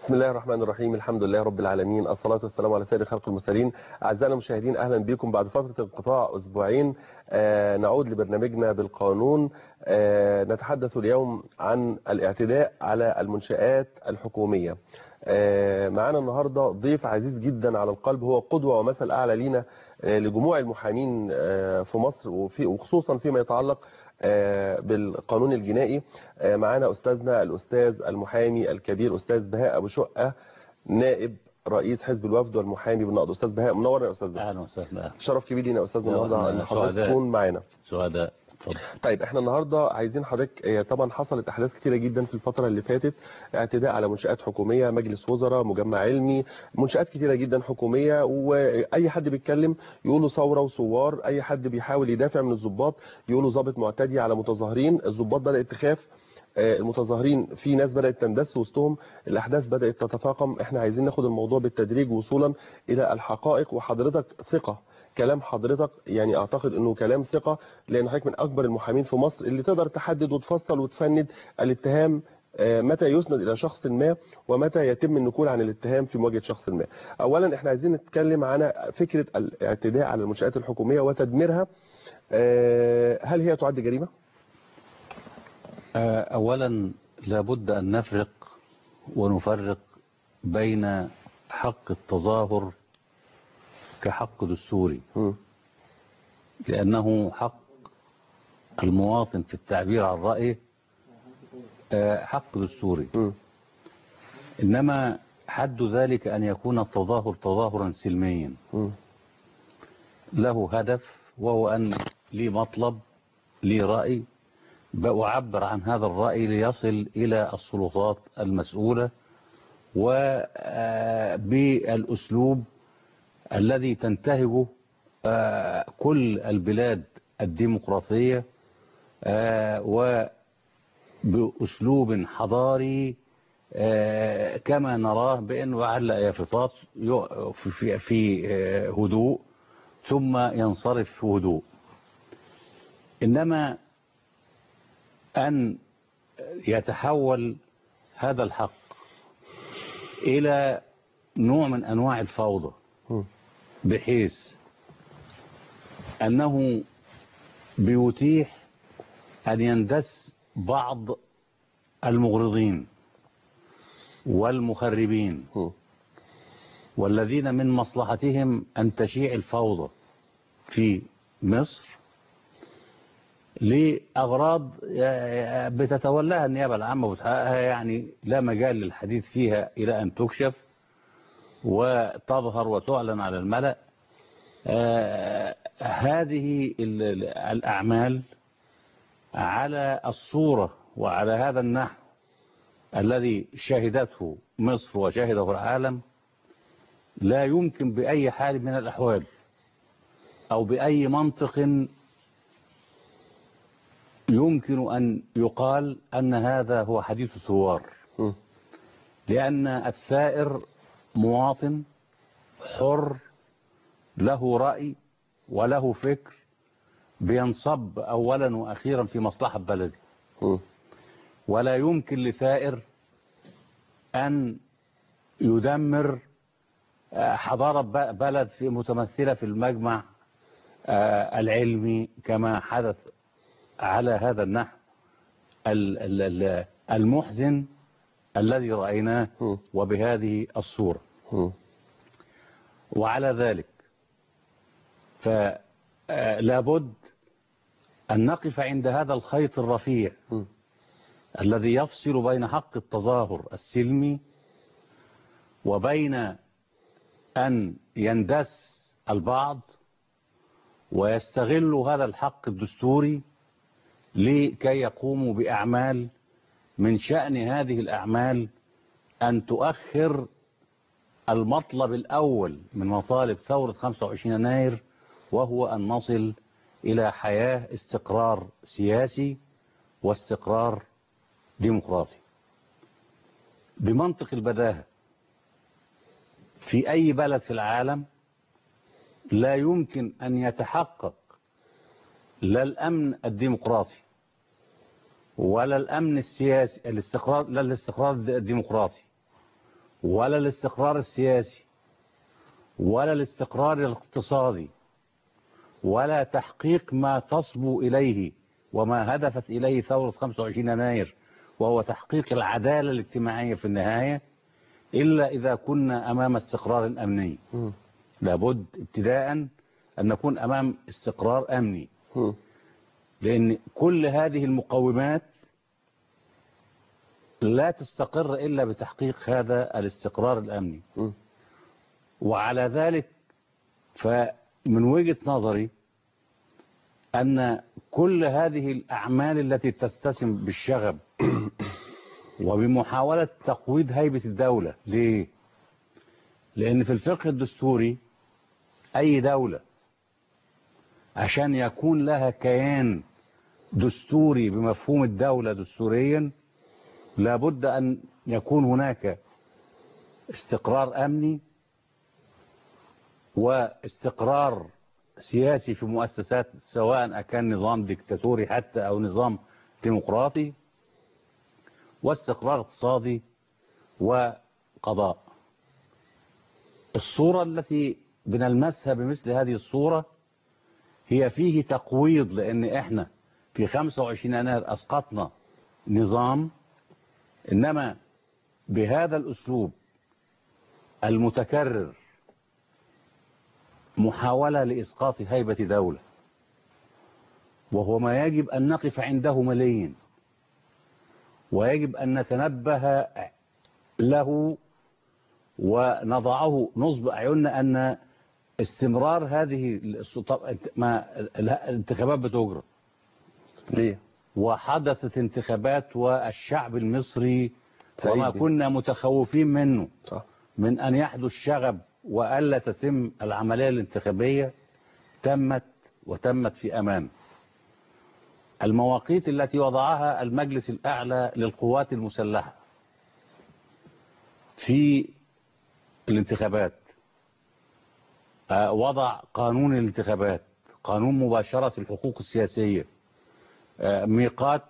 بسم الله الرحمن الرحيم الحمد لله رب العالمين الصلاة والسلام على سيد خلق المرسلين أعزائنا المشاهدين أهلا بكم بعد فترة انقطاع أسبوعين آه نعود لبرنامجنا بالقانون آه نتحدث اليوم عن الاعتداء على المنشآت الحكومية آه معنا النهاردة ضيف عزيز جدا على القلب هو قدوة ومثل أعلى لينا آه لجموع المحامين آه في مصر وفي وخصوصا فيما يتعلق بالقانون الجنائي معانا أستاذنا الأستاذ المحامي الكبير أستاذ بهاء أبو شقة نائب رئيس حزب الوفد والمحامي بالنقد أستاذ بهاء منور يا أستاذ بهاء أهلا وسهلا شرف كبير لينا يا أستاذ النهارده أن حضرتك تكون معانا سعداء اتفضل طيب احنا النهارده عايزين حضرتك طبعا حصلت احداث كتيره جدا في الفتره اللي فاتت اعتداء على منشات حكوميه مجلس وزراء مجمع علمي منشات كتيره جدا حكوميه واي حد بيتكلم يقولوا ثوره وثوار اي حد بيحاول يدافع من الضباط يقولوا ضابط معتدي على متظاهرين الضباط بدات تخاف المتظاهرين في ناس بدات تندس وسطهم الاحداث بدات تتفاقم احنا عايزين ناخد الموضوع بالتدريج وصولا الى الحقائق وحضرتك ثقه كلام حضرتك يعني اعتقد انه كلام ثقة لان حضرتك من اكبر المحامين في مصر اللي تقدر تحدد وتفصل وتفند الاتهام متى يسند الى شخص ما ومتى يتم النكول عن الاتهام في مواجهه شخص ما اولا احنا عايزين نتكلم عن فكرة الاعتداء على المنشآت الحكومية وتدميرها هل هي تعد جريمة اولا لابد ان نفرق ونفرق بين حق التظاهر كحق دستوري لأنه حق المواطن في التعبير عن رأيه حق دستوري إنما حد ذلك أن يكون التظاهر تظاهرا سلميا له هدف وهو أن لي مطلب لي رأي بأعبر عن هذا الرأي ليصل إلى السلطات المسؤولة وبالأسلوب الذي تنتهجه كل البلاد الديمقراطية وبأسلوب حضاري كما نراه بأنه علق يافطات في هدوء ثم ينصرف في هدوء إنما أن يتحول هذا الحق إلى نوع من أنواع الفوضى بحيث أنه بيتيح أن يندس بعض المغرضين والمخربين والذين من مصلحتهم أن تشيع الفوضى في مصر لأغراض بتتولاها النيابة العامة وتحققها يعني لا مجال للحديث فيها إلى أن تكشف وتظهر وتعلن على الملأ آه هذه الأعمال على الصورة وعلى هذا النحو الذي شهدته مصر وشهده العالم لا يمكن بأي حال من الأحوال أو بأي منطق يمكن أن يقال أن هذا هو حديث ثوار لأن الثائر مواطن حر له رأي وله فكر بينصب أولا وأخيرا في مصلحة بلده ولا يمكن لثائر أن يدمر حضارة بلد في متمثلة في المجمع العلمي كما حدث على هذا النحو المحزن الذي رأيناه وبهذه الصورة وعلى ذلك فلا بد أن نقف عند هذا الخيط الرفيع الذي يفصل بين حق التظاهر السلمي وبين أن يندس البعض ويستغل هذا الحق الدستوري لكي يقوموا بأعمال من شأن هذه الأعمال أن تؤخر المطلب الأول من مطالب ثورة 25 يناير وهو أن نصل إلى حياة استقرار سياسي واستقرار ديمقراطي بمنطق البداهة في أي بلد في العالم لا يمكن أن يتحقق لا الأمن الديمقراطي ولا الأمن السياسي الاستقرار لا الاستقرار الديمقراطي ولا الاستقرار السياسي ولا الاستقرار الاقتصادي ولا تحقيق ما تصبو إليه وما هدفت إليه ثورة 25 يناير وهو تحقيق العدالة الاجتماعية في النهاية إلا إذا كنا أمام استقرار أمني مم. لابد ابتداء أن نكون أمام استقرار أمني مم. لأن كل هذه المقومات لا تستقر إلا بتحقيق هذا الاستقرار الأمني مم. وعلى ذلك فمن وجهة نظري أن كل هذه الأعمال التي تستسم بالشغب وبمحاولة تقويض هيبة الدولة ليه؟ لأن في الفقه الدستوري أي دولة عشان يكون لها كيان دستوري بمفهوم الدولة دستوريا لابد أن يكون هناك استقرار أمني واستقرار سياسي في مؤسسات سواء كان نظام ديكتاتوري حتى أو نظام ديمقراطي واستقرار اقتصادي وقضاء الصورة التي بنلمسها بمثل هذه الصورة هي فيه تقويض لأن إحنا في 25 يناير أسقطنا نظام إنما بهذا الأسلوب المتكرر محاولة لإسقاط هيبة دولة وهو ما يجب أن نقف عنده مليا ويجب أن نتنبه له ونضعه نصب أعيننا أن استمرار هذه السلطة- ما الانتخابات بتجرى ليه وحدثت انتخابات والشعب المصري سعيد وما بيه. كنا متخوفين منه صح من أن يحدث شغب وألا تتم العملية الانتخابية تمت وتمت في أمان المواقيت التي وضعها المجلس الأعلى للقوات المسلحة في الانتخابات آه، وضع قانون الانتخابات قانون مباشرة الحقوق السياسية آه، ميقات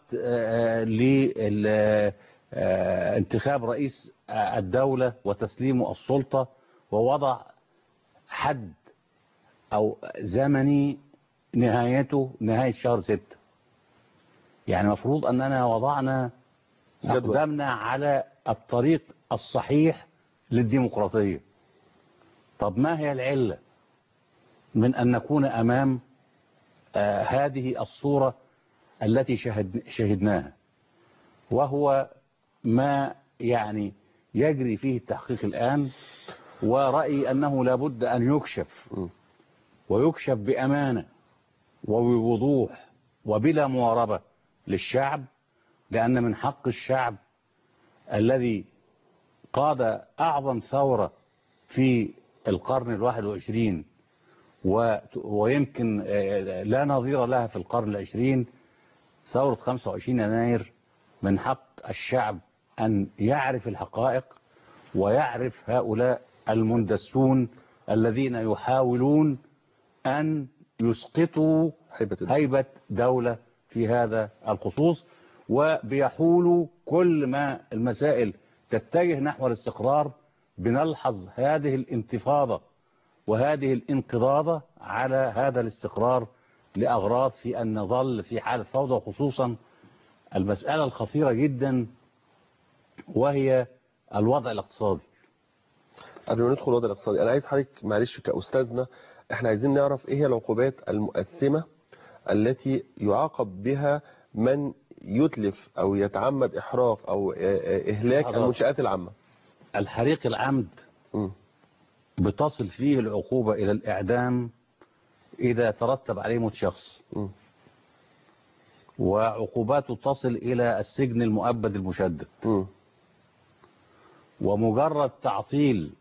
لانتخاب رئيس آه، الدولة وتسليم السلطة ووضع حد أو زمني نهايته نهاية شهر ستة يعني مفروض أننا وضعنا جدول. أقدامنا على الطريق الصحيح للديمقراطية طب ما هي العلة من أن نكون أمام آه هذه الصورة التي شهد شهدناها وهو ما يعني يجري فيه التحقيق الآن ورأيي أنه لابد أن يكشف مم. ويكشف بأمانة وبوضوح وبلا مواربة للشعب لأن من حق الشعب الذي قاد أعظم ثورة في القرن الواحد وعشرين و- ويمكن آه، لا نظير لها في القرن العشرين ثورة 25 يناير من حق الشعب أن يعرف الحقائق ويعرف هؤلاء المندسون الذين يحاولون أن يسقطوا هيبة الدولة. هيبة دولة في هذا الخصوص وبيحولوا كل ما المسائل تتجه نحو الاستقرار بنلحظ هذه الانتفاضة وهذه الانقضاضة على هذا الاستقرار لأغراض في أن نظل في حالة فوضى وخصوصا المسألة الخطيرة جدا وهي الوضع الاقتصادي قبل ما ندخل الوضع الاقتصادي انا عايز حضرتك معلش كاستاذنا احنا عايزين نعرف ايه هي العقوبات المؤثمه التي يعاقب بها من يتلف او يتعمد احراق او آه، آه، اهلاك حضرتك. المنشات العامه الحريق العمد مم. بتصل فيه العقوبة إلى الإعدام إذا ترتب عليه موت شخص مم. وعقوباته تصل إلى السجن المؤبد المشدد مم. ومجرد تعطيل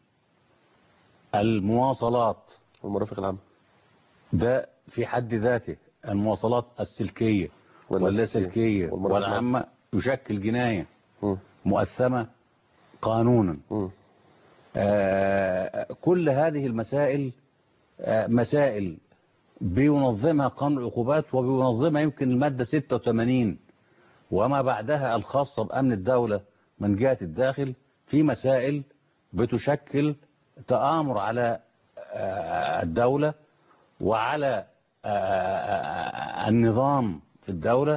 المواصلات والمرافق العامه ده في حد ذاته المواصلات السلكية ولا ولا السلكية سلكية والمرافق والعامة يشكل جناية مم. مؤثمة قانونا مم. آه، كل هذه المسائل آه، مسائل بينظمها قانون العقوبات وبينظمها يمكن المادة 86 وما بعدها الخاصة بأمن الدولة من جهة الداخل في مسائل بتشكل تآمر على آه، الدولة وعلى آه، آه، النظام في الدولة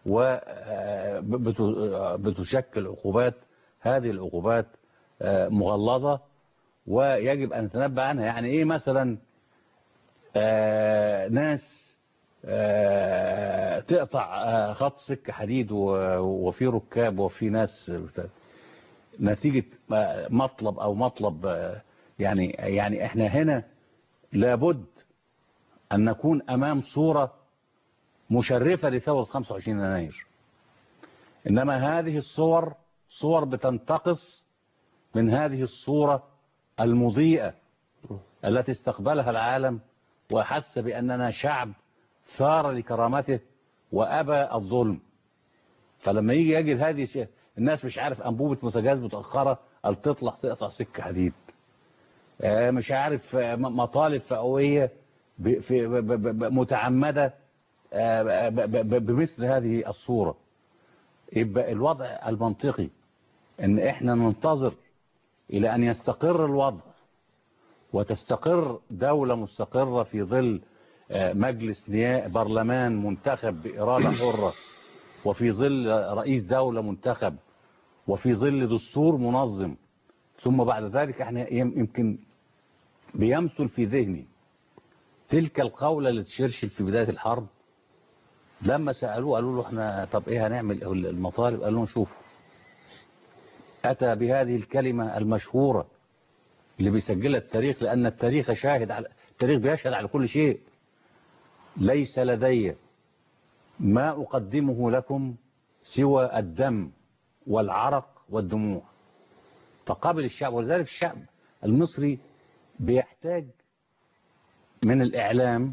وبتشكل عقوبات هذه العقوبات آه، مغلظة ويجب أن نتنبأ عنها يعني إيه مثلا آه، ناس آه، تقطع آه، خط سكة حديد و- وفي ركاب وفي ناس بت- نتيجة آه، مطلب أو مطلب آه، يعني يعني احنا هنا لابد أن نكون أمام صورة مشرفة لثورة 25 يناير إنما هذه الصور صور بتنتقص من هذه الصورة المضيئة التي استقبلها العالم وحس بأننا شعب ثار لكرامته وأبى الظلم فلما يجي يجد هذه الشيء الناس مش عارف أنبوبة متجاز متأخرة قال تطلع تقطع سكة حديد آه، مش عارف آه، م- مطالب فئوية ب- في- ب- ب- ب- متعمدة آه، ب- ب- ب- بمثل هذه الصورة يبقى الوضع المنطقي ان احنا ننتظر الى ان يستقر الوضع وتستقر دولة مستقرة في ظل آه، مجلس نياء برلمان منتخب بإرادة حرة وفي ظل رئيس دولة منتخب وفي ظل دستور منظم ثم بعد ذلك احنا يم- يمكن بيمثل في ذهني تلك القولة لتشرشل في بداية الحرب لما سألوه قالوا له احنا طب ايه هنعمل المطالب قال لهم شوفوا أتى بهذه الكلمة المشهورة اللي بيسجلها التاريخ لأن التاريخ شاهد على التاريخ بيشهد على كل شيء ليس لدي ما أقدمه لكم سوى الدم والعرق والدموع فقابل الشعب ولذلك الشعب المصري بيحتاج من الإعلام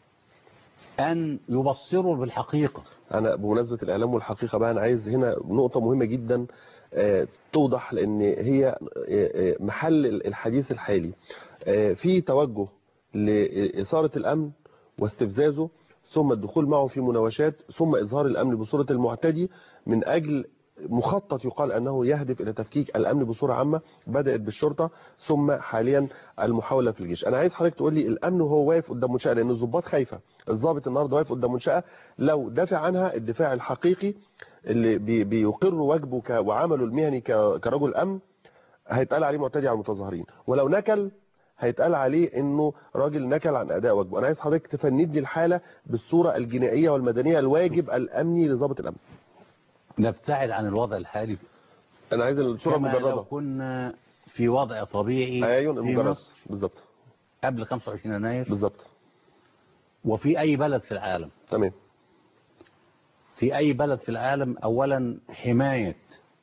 أن يبصروا بالحقيقة انا بمناسبه الاعلام والحقيقه بقى انا عايز هنا نقطه مهمه جدا آه، توضح لان هي آه، آه، محل الحديث الحالي آه، في توجه لاثاره الامن واستفزازه ثم الدخول معه في مناوشات ثم اظهار الامن بصوره المعتدي من اجل مخطط يقال انه يهدف الى تفكيك الامن بصوره عامه بدات بالشرطه ثم حاليا المحاوله في الجيش انا عايز حضرتك تقول لي الامن وهو واقف قدام منشاه لان الضباط خايفه الضابط النهارده واقف قدام منشاه لو دافع عنها الدفاع الحقيقي اللي بي بيقر واجبه ك- وعمله المهني ك- كرجل امن هيتقال عليه معتدي على المتظاهرين ولو نكل هيتقال عليه انه راجل نكل عن اداء واجبه انا عايز حضرتك تفندني الحاله بالصوره الجنائيه والمدنيه الواجب الامني لضابط الامن نبتعد عن الوضع الحالي انا عايز الصوره كما لو المجرده كنا في وضع طبيعي ايوه في المجرد مصر بالظبط قبل 25 يناير بالظبط وفي أي بلد في العالم تمام في أي بلد في العالم أولا حماية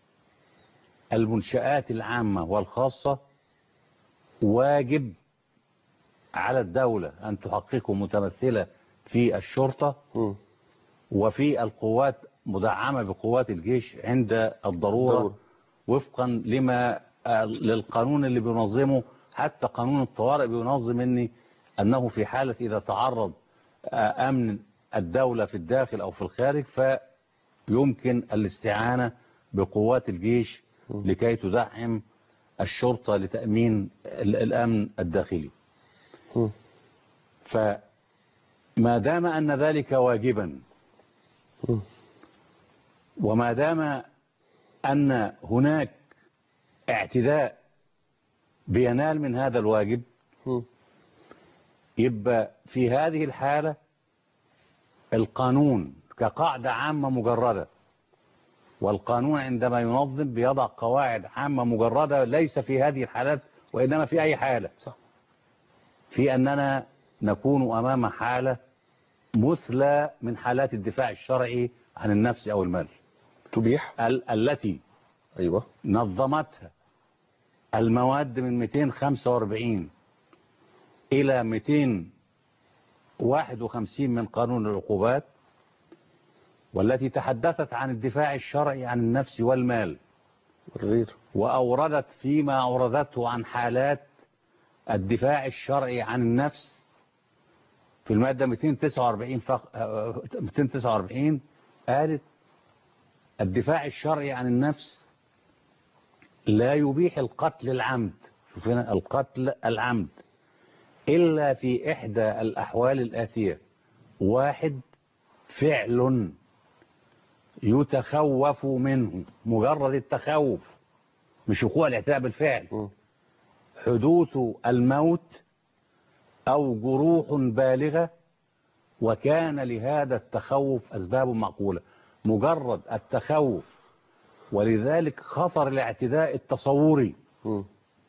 المنشآت العامة والخاصة واجب على الدولة أن تحققه متمثلة في الشرطة مم. وفي القوات مدعمة بقوات الجيش عند الضرورة ضرورة. وفقا لما آه، للقانون اللي بينظمه حتى قانون الطوارئ بينظم اني انه في حالة اذا تعرض آه، امن الدولة في الداخل او في الخارج فيمكن الاستعانة بقوات الجيش لكي تدعم الشرطة لتأمين ال- الامن الداخلي مم. فما دام ان ذلك واجبا مم. وما دام أن هناك اعتداء بينال من هذا الواجب مم. يبقى في هذه الحالة القانون كقاعدة عامة مجردة والقانون عندما ينظم بيضع قواعد عامة مجردة ليس في هذه الحالات وإنما في أي حالة صح. في أننا نكون أمام حالة مثلى من حالات الدفاع الشرعي عن النفس أو المال تبيح ال- التي ايوه نظمتها المواد من 245 إلى 251 من قانون العقوبات والتي تحدثت عن الدفاع الشرعي عن النفس والمال غير وأوردت فيما أوردته عن حالات الدفاع الشرعي عن النفس في المادة 249 فق... آه، 249 قالت الدفاع الشرعي عن النفس لا يبيح القتل العمد شوف هنا القتل العمد إلا في إحدى الأحوال الآتية واحد فعل يتخوف منه مجرد التخوف مش وقوع الاعتداء بالفعل مم. حدوث الموت أو جروح بالغة وكان لهذا التخوف أسباب معقولة مجرد التخوف ولذلك خطر الاعتداء التصوري مم.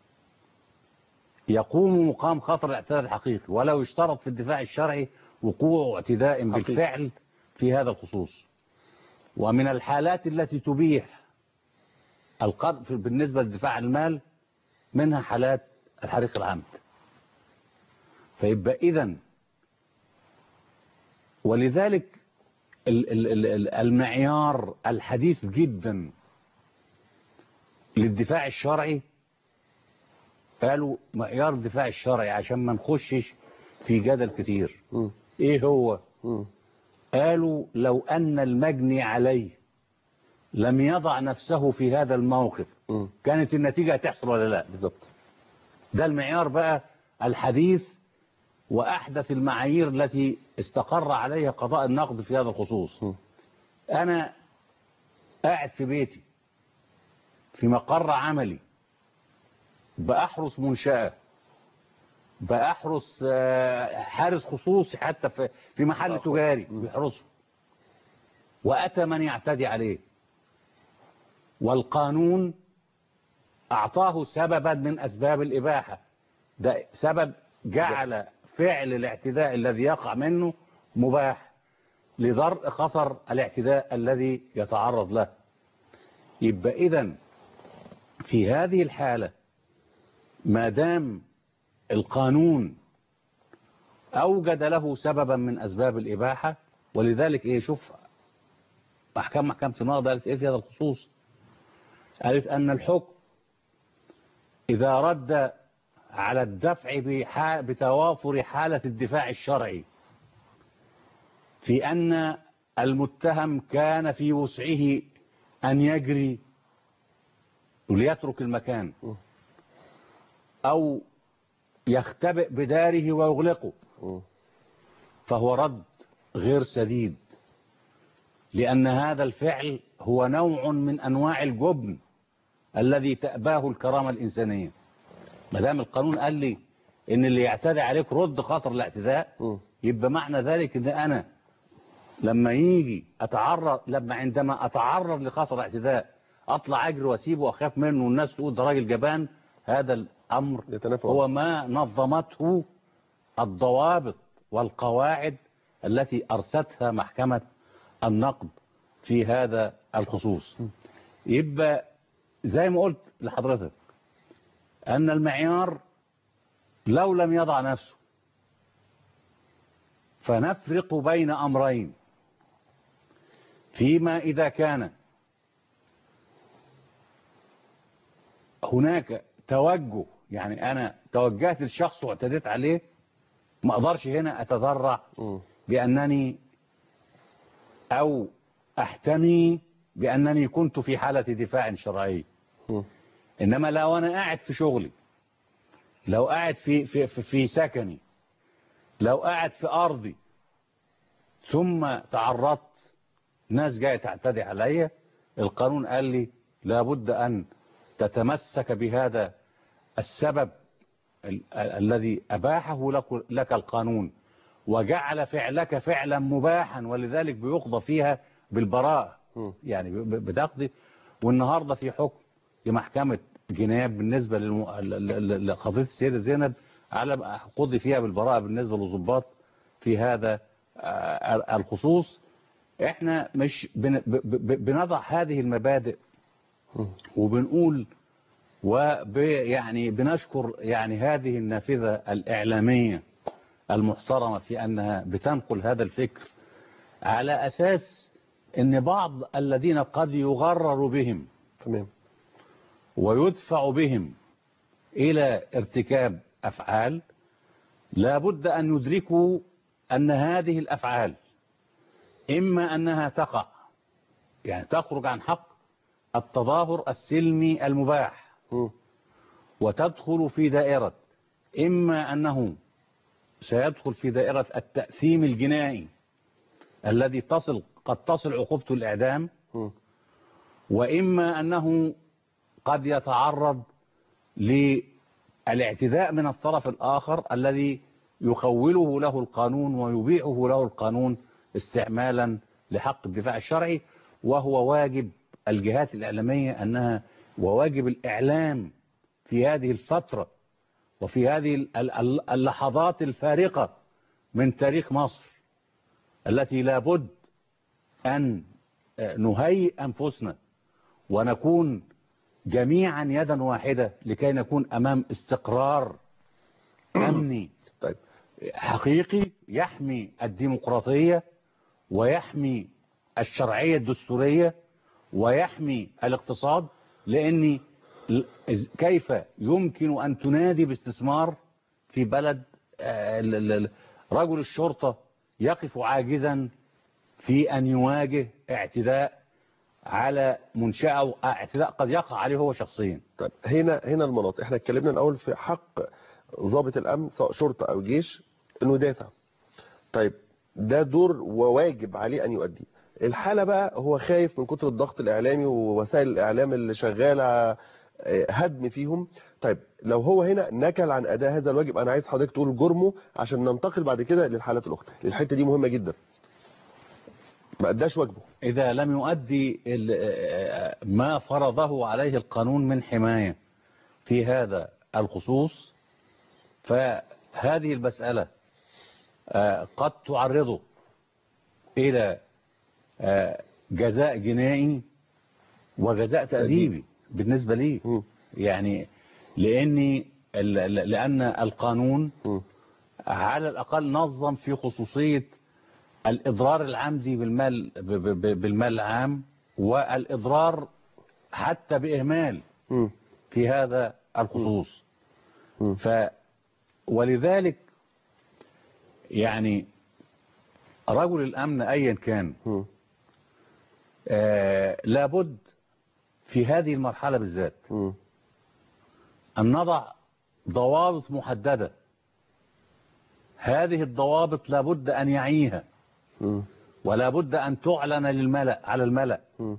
يقوم مقام خطر الاعتداء الحقيقي ولو اشترط في الدفاع الشرعي وقوع اعتداء حقيقي. بالفعل في هذا الخصوص ومن الحالات التي تبيح القذف بالنسبة لدفاع المال منها حالات الحريق العمد فيبقى إذن ولذلك ال- ال- ال- ال- المعيار الحديث جدا للدفاع الشرعي قالوا معيار الدفاع الشرعي عشان ما نخشش في جدل كتير مم. ايه هو مم. قالوا لو ان المجني عليه لم يضع نفسه في هذا الموقف مم. كانت النتيجة هتحصل ولا لا بالظبط ده المعيار بقى الحديث وأحدث المعايير التي استقر عليها قضاء النقد في هذا الخصوص م. أنا قاعد في بيتي في مقر عملي بأحرس منشأة بأحرس آه، حارس خصوصي حتى في في محل تجاري بيحرسه وأتى من يعتدي عليه والقانون أعطاه سببا من أسباب الإباحة ده سبب جعل فعل الاعتداء الذي يقع منه مباح لضرء خطر الاعتداء الذي يتعرض له يبقى إذن في هذه الحالة ما دام القانون أوجد له سببا من أسباب الإباحة ولذلك إيه شوف أحكام محكمة النقض قالت إيه في هذا الخصوص قالت أن الحكم إذا رد على الدفع بحا- بتوافر حالة الدفاع الشرعي في أن المتهم كان في وسعه أن يجري وليترك المكان أو يختبئ بداره ويغلقه م. فهو رد غير سديد لأن هذا الفعل هو نوع من أنواع الجبن الذي تأباه الكرامة الإنسانية ما دام القانون قال لي إن اللي يعتدي عليك رد خطر الاعتداء م. يبقى معنى ذلك إن أنا لما يجي أتعرض لما عندما أتعرض لخطر الاعتداء أطلع أجري وأسيبه وأخاف منه والناس تقول ده راجل جبان هذا الأمر يتنافى هو ما نظمته الضوابط والقواعد التي أرستها محكمة النقد في هذا الخصوص يبقى زي ما قلت لحضرتك أن المعيار لو لم يضع نفسه فنفرق بين أمرين فيما إذا كان هناك توجه يعني أنا توجهت للشخص واعتديت عليه ما أقدرش هنا أتذرع م. بأنني أو أحتمي بأنني كنت في حالة دفاع شرعي م. إنما لو أنا قاعد في شغلي لو قاعد في, في, في, في سكني لو قاعد في أرضي ثم تعرضت ناس جاية تعتدي عليا القانون قال لي لابد أن تتمسك بهذا السبب ال- ال- الذي أباحه لك, لك القانون وجعل فعلك فعلا مباحا ولذلك بيقضى فيها بالبراءة م. يعني ب- ب- بتقضي والنهاردة في حكم لمحكمة جناب بالنسبة للم- ل- ل- لقضية السيدة زينب على قضي فيها بالبراءة بالنسبة للضباط في هذا آه، الخصوص احنا مش بن- ب- ب- بنضع هذه المبادئ م. وبنقول وب يعني بنشكر يعني هذه النافذة الإعلامية المحترمة في أنها بتنقل هذا الفكر على أساس أن بعض الذين قد يغرر بهم تمام ويدفع بهم إلى ارتكاب أفعال لابد أن يدركوا أن هذه الأفعال إما أنها تقع يعني تخرج عن حق التظاهر السلمي المباح مم. وتدخل في دائرة إما أنه سيدخل في دائرة التأثيم الجنائي الذي تصل قد تصل عقوبته الإعدام مم. وإما أنه قد يتعرض للاعتداء من الطرف الآخر الذي يخوله له القانون ويبيعه له القانون استعمالا لحق الدفاع الشرعي وهو واجب الجهات الإعلامية أنها وواجب الإعلام في هذه الفترة وفي هذه ال- ال- اللحظات الفارقة من تاريخ مصر التي لابد أن نهيئ أنفسنا ونكون جميعا يدا واحدة لكي نكون أمام استقرار أمني طيب حقيقي يحمي الديمقراطية ويحمي الشرعية الدستورية ويحمي الاقتصاد لأن ال- إز- كيف يمكن أن تنادي باستثمار في بلد آه، ال- ال- ال- رجل الشرطة يقف عاجزا في أن يواجه اعتداء على منشأة أو اعتداء قد يقع عليه هو شخصيا طيب هنا هنا المناطق احنا اتكلمنا الاول في حق ضابط الامن سواء شرطه او جيش انه يدافع طيب ده دور وواجب عليه ان يؤديه الحاله بقى هو خايف من كتر الضغط الاعلامي ووسائل الاعلام اللي شغاله آه، هدم فيهم طيب لو هو هنا نكل عن اداء هذا الواجب انا عايز حضرتك تقول جرمه عشان ننتقل بعد كده للحالات الاخرى الحته دي مهمه جدا ما اداش واجبه إذا لم يؤدي ال- ما فرضه عليه القانون من حماية في هذا الخصوص فهذه المسألة آه، قد تعرضه إلى آه، جزاء جنائي وجزاء تأديبي بالنسبة لي مم. يعني لأني ال- ال- لأن القانون مم. على الأقل نظم في خصوصية الإضرار العمدي بالمال ب- ب- ب- بالمال العام والإضرار حتى بإهمال مم. في هذا الخصوص مم. ف ولذلك يعني رجل الأمن أيا كان مم. آه لابد في هذه المرحلة بالذات مم. أن نضع ضوابط محددة هذه الضوابط لابد أن يعيها مم. ولا بد أن تعلن للملأ على الملأ مم.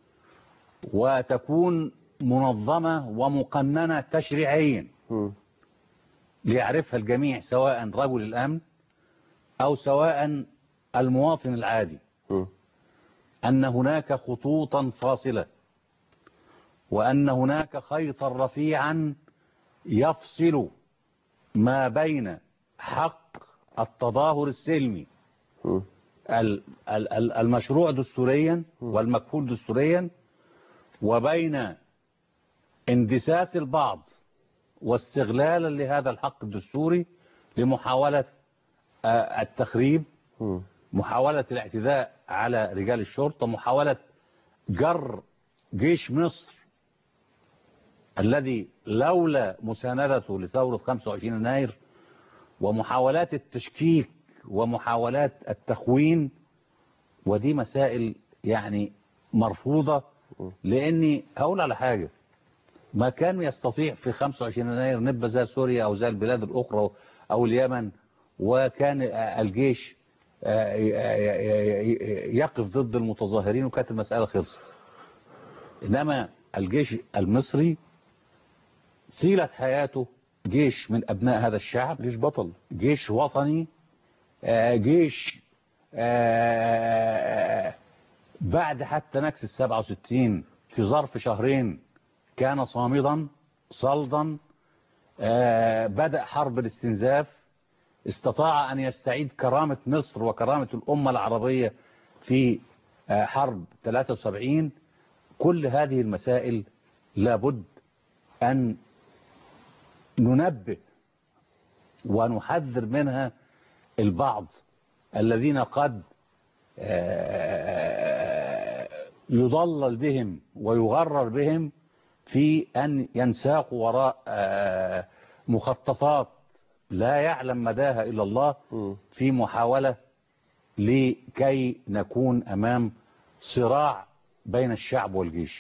وتكون منظمة ومقننة تشريعيا مم. ليعرفها الجميع سواء رجل الأمن أو سواء المواطن العادي مم. أن هناك خطوطا فاصلة وأن هناك خيطا رفيعا يفصل ما بين حق التظاهر السلمي مم. ال- ال- ال- المشروع دستوريا والمكفول دستوريا وبين اندساس البعض واستغلالا لهذا الحق الدستوري لمحاولة آه، التخريب مم. محاولة الاعتداء على رجال الشرطة محاولة جر جيش مصر الذي لولا مساندته لثورة 25 يناير ومحاولات التشكيك ومحاولات التخوين ودي مسائل يعني مرفوضة لاني هقول على حاجة ما كان يستطيع في 25 يناير نبقى زي سوريا او زي البلاد الاخرى او اليمن وكان الجيش يقف ضد المتظاهرين وكانت المسألة خلصت انما الجيش المصري طيلة حياته جيش من ابناء هذا الشعب جيش بطل جيش وطني آه، جيش آه، بعد حتى نكس السبعة وستين في ظرف شهرين كان صامدا صلدا آه، بدأ حرب الاستنزاف استطاع أن يستعيد كرامة مصر وكرامة الأمة العربية في آه، حرب 73 كل هذه المسائل لابد أن ننبه ونحذر منها البعض الذين قد آه، يضلل بهم ويغرر بهم في أن ينساقوا وراء آه، مخططات لا يعلم مداها إلا الله مم. في محاولة لكي نكون أمام صراع بين الشعب والجيش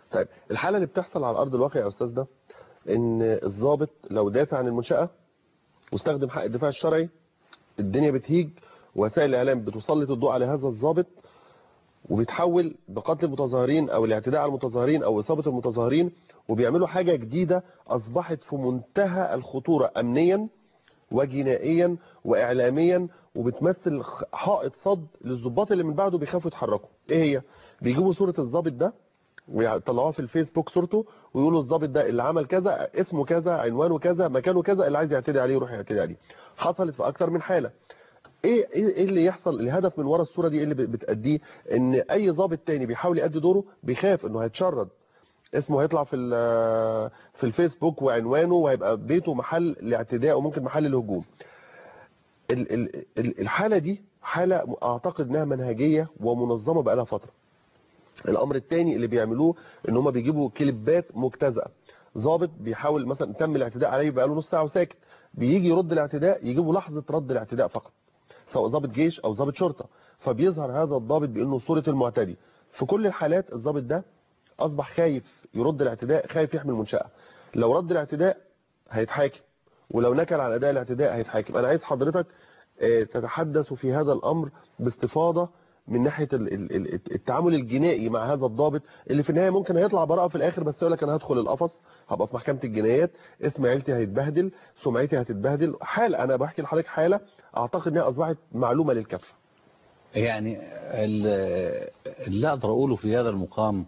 طيب الحالة اللي بتحصل على أرض الواقع يا أستاذ ده إن الضابط لو دافع عن المنشأة واستخدم حق الدفاع الشرعي الدنيا بتهيج وسائل الإعلام بتسلط الضوء على هذا الضابط وبيتحول بقتل المتظاهرين أو الاعتداء على المتظاهرين أو إصابة المتظاهرين وبيعملوا حاجة جديدة أصبحت في منتهى الخطورة أمنيا وجنائيا وإعلاميا وبتمثل حائط صد للضباط اللي من بعده بيخافوا يتحركوا إيه هي؟ بيجيبوا صورة الضابط ده ويطلعوها في الفيسبوك صورته ويقولوا الضابط ده اللي عمل كذا اسمه كذا عنوانه كذا مكانه كذا اللي عايز يعتدي عليه يروح يعتدي عليه حصلت في اكتر من حاله ايه ايه إيه اللي يحصل الهدف من ورا الصوره دي ايه اللي بتاديه ان اي ضابط تاني بيحاول يأدي دوره بيخاف انه هيتشرد اسمه هيطلع في في الفيسبوك وعنوانه وهيبقى بيته محل لاعتداء وممكن محل الهجوم ال- ال- ال- الحاله دي حاله اعتقد انها منهجيه ومنظمه بقالها فتره الامر الثاني اللي بيعملوه ان هم بيجيبوا كليبات مجتزأه ضابط بيحاول مثلا تم الاعتداء عليه بقاله نص ساعه وساكت بيجي يرد الاعتداء يجيبوا لحظه رد الاعتداء فقط سواء ضابط جيش او ضابط شرطه فبيظهر هذا الضابط بانه صوره المعتدي في كل الحالات الضابط ده اصبح خايف يرد الاعتداء خايف يحمل منشأة لو رد الاعتداء هيتحاكم ولو نكل على اداء الاعتداء هيتحاكم انا عايز حضرتك آه، تتحدث في هذا الامر باستفاضه من ناحيه ال- ال- ال- التعامل الجنائي مع هذا الضابط اللي في النهايه ممكن هيطلع براءه في الاخر بس يقول لك انا هدخل القفص هبقى في محكمه الجنايات اسم عيلتي هيتبهدل سمعتي هتتبهدل حاله انا بحكي لحضرتك حاله اعتقد انها اصبحت معلومه للكافه يعني ال- اللي أقدر أقوله في هذا المقام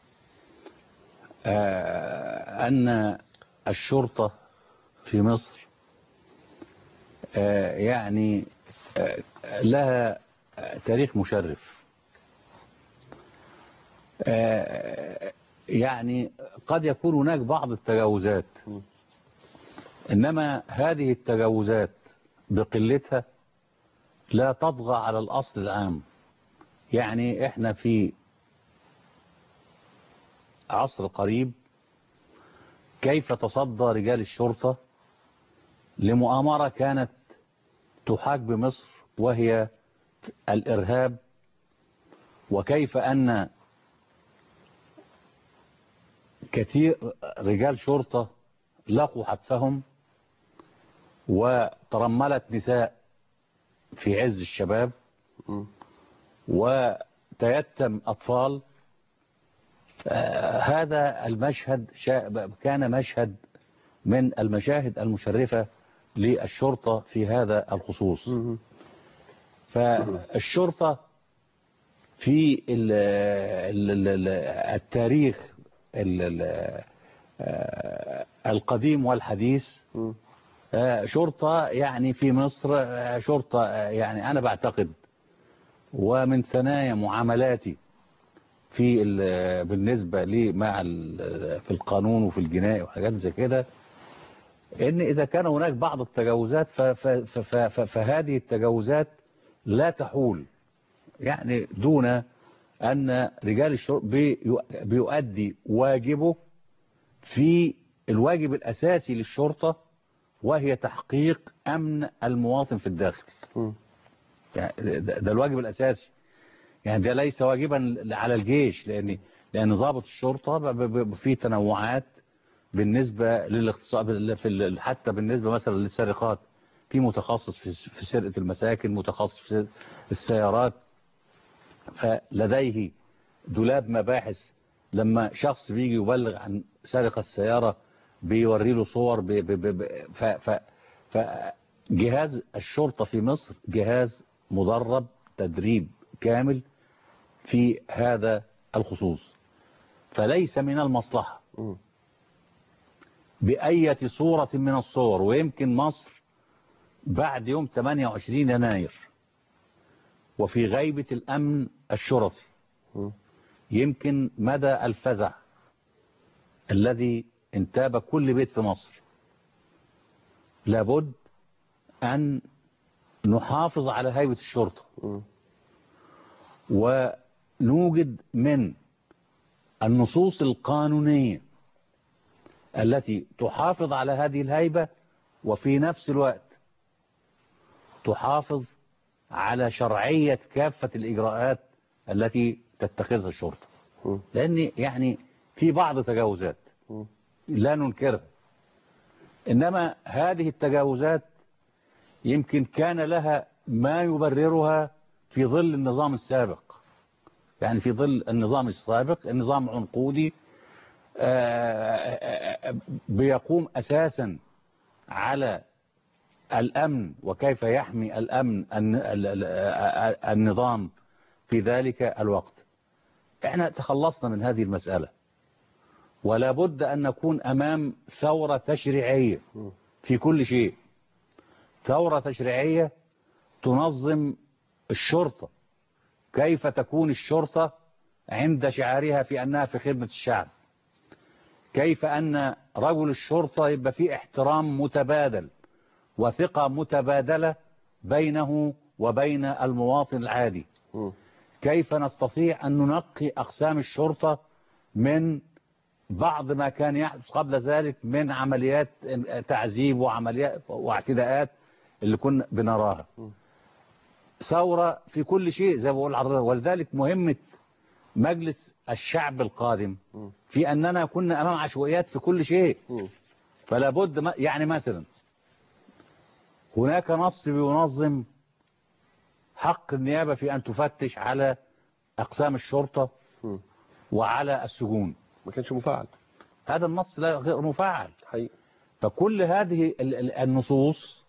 آه، أن الشرطة في مصر آه، يعني آه، لها آه، تاريخ مشرف آه، يعني قد يكون هناك بعض التجاوزات إنما هذه التجاوزات بقلتها لا تطغى على الأصل العام يعني احنا في عصر قريب كيف تصدى رجال الشرطة لمؤامرة كانت تحاك بمصر وهي الإرهاب وكيف أن كثير رجال شرطة لقوا حتفهم وترملت نساء في عز الشباب وتيتم أطفال آه، هذا المشهد شا- كان مشهد من المشاهد المشرفة للشرطة في هذا الخصوص فالشرطة في ال ال ال التاريخ ال ال آه، القديم والحديث آه، شرطة يعني في مصر آه، شرطة آه، يعني أنا بعتقد ومن ثنايا معاملاتي في ال- بالنسبة لي مع ال- في القانون وفي الجنائي وحاجات زي كده ان اذا كان هناك بعض التجاوزات ف- ف- ف- ف- فهذه التجاوزات لا تحول يعني دون ان رجال الشرطة بيو- بيؤدي واجبه في الواجب الاساسي للشرطة وهي تحقيق امن المواطن في الداخل يعني ده ده الواجب الاساسي يعني ده ليس واجبا على الجيش لان لان ضابط الشرطه ب- ب- ب- في تنوعات بالنسبه للاختصاص في ال- حتى بالنسبه مثلا للسرقات في متخصص في في سرقه المساكن متخصص في سرقة السيارات فلديه دولاب مباحث لما شخص بيجي يبلغ عن سرقه السياره بيوري له صور ب ب ب ب ف ف فجهاز الشرطه في مصر جهاز مدرب تدريب كامل في هذا الخصوص فليس من المصلحة بأية صورة من الصور ويمكن مصر بعد يوم 28 يناير وفي غيبة الأمن الشرطي يمكن مدى الفزع الذي انتاب كل بيت في مصر لابد أن نحافظ على هيبة الشرطة ونوجد من النصوص القانونية التي تحافظ على هذه الهيبة وفي نفس الوقت تحافظ على شرعية كافة الإجراءات التي تتخذها الشرطة لأن يعني في بعض تجاوزات مم. لا ننكرها إنما هذه التجاوزات يمكن كان لها ما يبررها في ظل النظام السابق يعني في ظل النظام السابق النظام عنقودي آه، بيقوم أساسا على الأمن وكيف يحمي الأمن الن- ال- ال- آه، النظام في ذلك الوقت احنا تخلصنا من هذه المسألة ولا بد أن نكون أمام ثورة تشريعية مم. في كل شيء ثورة تشريعية تنظم الشرطة كيف تكون الشرطة عند شعارها في أنها في خدمة الشعب كيف أن رجل الشرطة يبقى فيه احترام متبادل وثقة متبادلة بينه وبين المواطن العادي مم. كيف نستطيع أن ننقي أقسام الشرطة من بعض ما كان يحدث قبل ذلك من عمليات تعذيب وعمليات واعتداءات اللي كنا بنراها ثورة في كل شيء زي ما بقول لحضرتك ولذلك مهمة مجلس الشعب القادم مم. في أننا كنا أمام عشوائيات في كل شيء مم. فلا بد ما- يعني مثلا هناك نص بينظم حق النيابة في أن تفتش على أقسام الشرطة مم. وعلى السجون ما كانش مفعل هذا النص لا غير مفعل حقيقي فكل هذه ال- ال- النصوص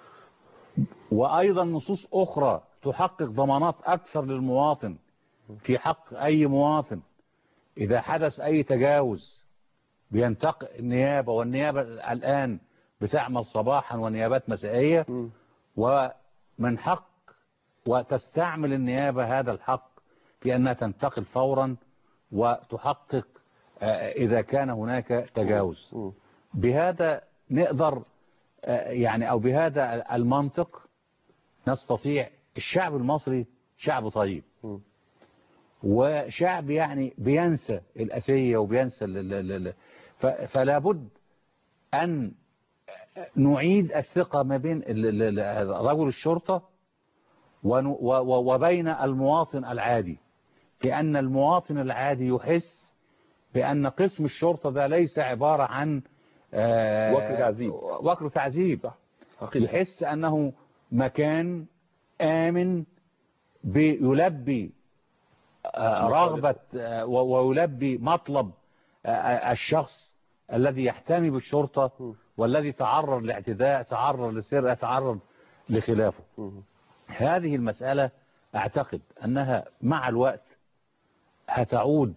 وأيضا نصوص أخرى تحقق ضمانات أكثر للمواطن في حق أي مواطن إذا حدث أي تجاوز بينتقل النيابة والنيابة الآن بتعمل صباحا ونيابات مسائية مم. ومن حق وتستعمل النيابة هذا الحق في أنها تنتقل فورا وتحقق آه، إذا كان هناك تجاوز مم. بهذا نقدر آه، يعني أو بهذا المنطق نستطيع الشعب المصري شعب طيب مم. وشعب يعني بينسى الأسية وبينسى ال- ال- ال- ف- فلا بد أن نعيد الثقة ما بين ال- ال- ال- رجل الشرطة ون- و- و- وبين المواطن العادي لأن المواطن العادي يحس بأن قسم الشرطة ده ليس عبارة عن آه، وكر تعذيب. وكر تعذيب صح حقيقي يحس أنه مكان آمن بيلبي آه، رغبة آه، و- ويلبي مطلب آه، الشخص الذي يحتمي بالشرطة م. والذي تعرض لاعتداء تعرض لسرقة تعرض لخلافه مم. هذه المسألة أعتقد أنها مع الوقت هتعود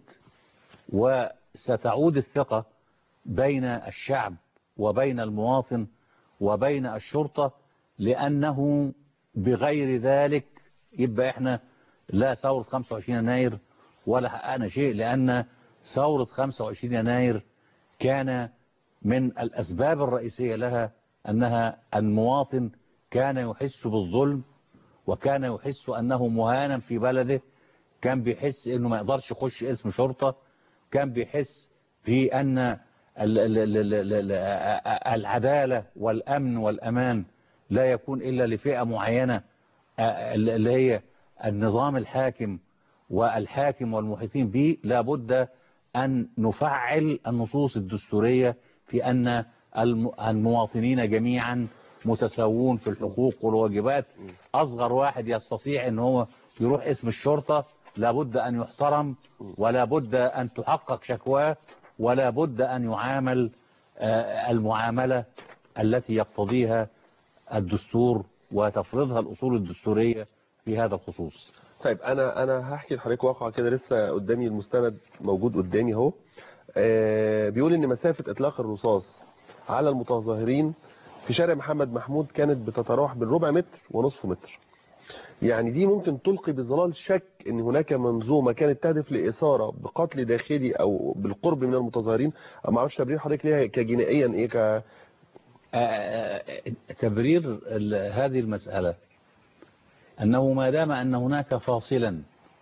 وستعود الثقة بين الشعب وبين المواطن وبين الشرطة لأنه بغير ذلك يبقى احنا لا ثورة 25 يناير ولا حققنا شيء لأن ثورة 25 يناير كان من الأسباب الرئيسية لها أنها المواطن كان يحس بالظلم وكان يحس أنه مهانا في بلده كان بيحس أنه ما يقدرش يخش اسم شرطة كان بيحس في أن ال- ال- ال- ال- ال- العدالة والأمن والأمان لا يكون إلا لفئة معينة آه، اللي هي النظام الحاكم والحاكم والمحيطين به لابد أن نفعل النصوص الدستورية في أن الم- المواطنين جميعا متساوون في الحقوق والواجبات أصغر واحد يستطيع أن هو يروح اسم الشرطة لابد أن يحترم ولا بد أن تحقق شكواه ولا بد أن يعامل آه، المعاملة التي يقتضيها الدستور وتفرضها الأصول الدستورية في هذا الخصوص طيب انا انا هحكي لحضرتك واقعه كده لسه قدامي المستند موجود قدامي اهو آه، بيقول ان مسافه اطلاق الرصاص على المتظاهرين في شارع محمد محمود كانت بتتراوح بين ربع متر ونصف متر يعني دي ممكن تلقي بظلال شك ان هناك منظومه كانت تهدف لاثاره بقتل داخلي او بالقرب من المتظاهرين ما اعرفش تبرير حضرتك ليها كجنائيا ايه ك آه، آه، تبرير ال- هذه المسألة أنه ما دام أن هناك فاصلا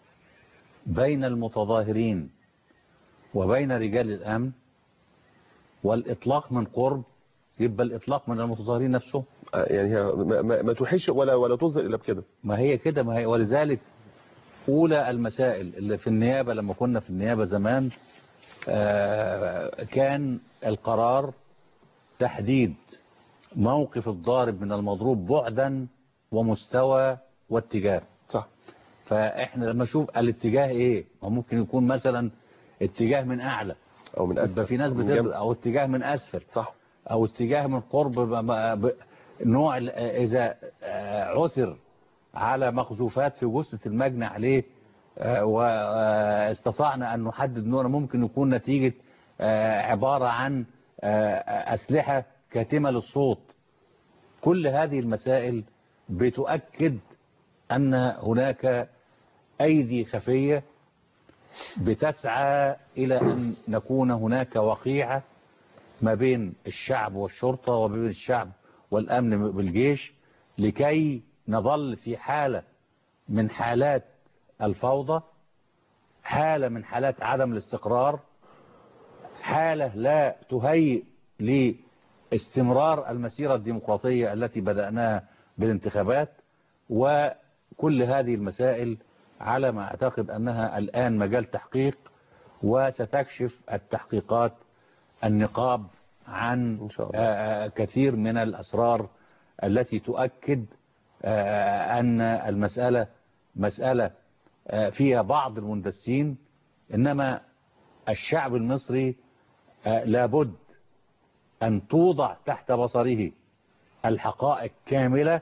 بين المتظاهرين وبين رجال الأمن والإطلاق من قرب يبقى الإطلاق من المتظاهرين نفسهم آه، يعني هي ما, ما, ما توحش ولا ولا تظهر الا بكده ما هي كده ما هي ولذلك أولى المسائل اللي في النيابة لما كنا في النيابة زمان آه، كان القرار تحديد موقف الضارب من المضروب بعدا ومستوى واتجاه صح فاحنا لما نشوف الاتجاه ايه ما ممكن يكون مثلا اتجاه من اعلى او من يبقى اسفل في ناس من بتضرب جنب. او اتجاه من اسفل صح او اتجاه من قرب ب- ب- ب- نوع ال- اذا آه، عثر على مخزوفات في جثة المجني عليه آه، واستطعنا ان نحدد نوع ممكن يكون نتيجة آه، عبارة عن آه، اسلحة كاتمة للصوت كل هذه المسائل بتؤكد ان هناك ايدي خفية بتسعى الى ان نكون هناك وقيعة ما بين الشعب والشرطة وما بين الشعب والأمن بالجيش لكي نظل في حالة من حالات الفوضى حالة من حالات عدم الاستقرار حالة لا تهيئ لاستمرار المسيرة الديمقراطية التي بدأناها بالانتخابات وكل هذه المسائل على ما أعتقد أنها الآن مجال تحقيق وستكشف التحقيقات النقاب عن إن شاء الله. آه، كثير من الأسرار التي تؤكد آه، أن المسألة مسألة آه، فيها بعض المندسين إنما الشعب المصري آه، لابد أن توضع تحت بصره الحقائق كاملة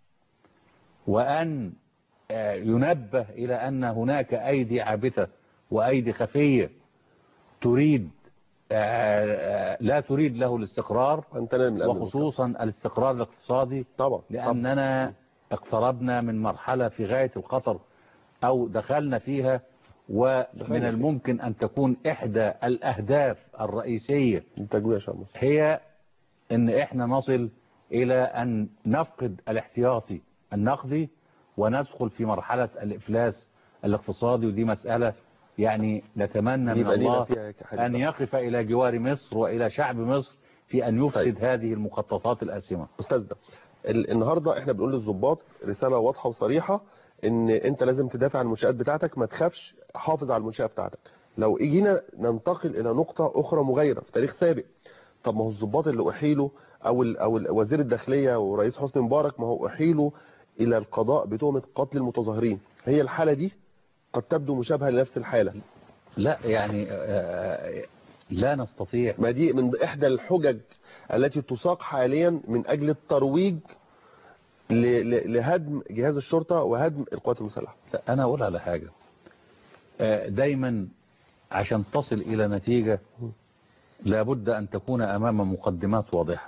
وأن آه، ينبه إلى أن هناك أيدي عابثة وأيدي خفية تريد آه، آه، لا تريد له الاستقرار وانتنا من الامن وخصوصا الاستقرار الاقتصادي طبعا طبعا لأننا اقتربنا من مرحلة في غاية الخطر أو دخلنا فيها ومن دخلنا الممكن أن تكون إحدى الأهداف الرئيسية تجويع شعب مصر هي أن إحنا نصل إلى أن نفقد الاحتياطي النقدي وندخل في مرحلة الإفلاس الاقتصادي ودي مسألة يعني نتمنى من يبقى لينا الله فيها حاجة أن يقف إلى جوار مصر وإلى شعب مصر في أن يفسد طيب. هذه المخططات الآسمة استاذنا ال- النهارده احنا بنقول للضباط رساله واضحه وصريحه ان انت لازم تدافع عن المنشات بتاعتك ما تخافش حافظ على المنشاه بتاعتك لو اجينا ننتقل الى نقطه اخرى مغايره في تاريخ سابق طب ما هو الضباط اللي احيلوا او ال او ال- وزير الداخليه ورئيس حسني مبارك ما هو احيلوا الى القضاء بتهمه قتل المتظاهرين هي الحاله دي قد تبدو مشابهه لنفس الحاله لا يعني آه، لا نستطيع ما دي من احدى الحجج التي تساق حاليا من اجل الترويج ل- ل- لهدم جهاز الشرطه وهدم القوات المسلحه لا، أنا أقول على حاجة آه، دايما عشان تصل إلى نتيجة لابد أن تكون أمام مقدمات واضحة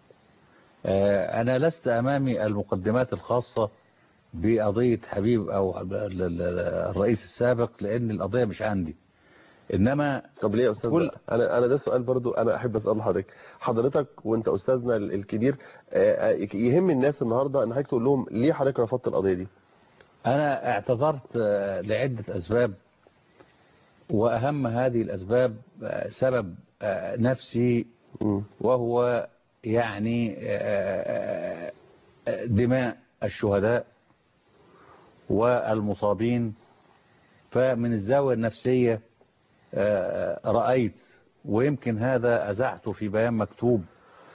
آه، أنا لست أمامي المقدمات الخاصة بقضية حبيب أو ال- ال- ال- الرئيس السابق لأن القضية مش عندي إنما طب ليه يا استاذ كل- كل... انا انا ده سؤال برضو انا احب اسال حضرتك حضرتك وانت استاذنا ال- الكبير آه، آه، يهم الناس النهارده ان حضرتك تقول لهم ليه حضرتك رفضت القضيه دي أنا اعتذرت آه، لعدة أسباب وأهم هذه الأسباب آه، سبب آه، نفسي مم. وهو يعني آه، آه، دماء الشهداء والمصابين فمن الزاوية النفسية آه، رأيت ويمكن هذا أزعته في بيان مكتوب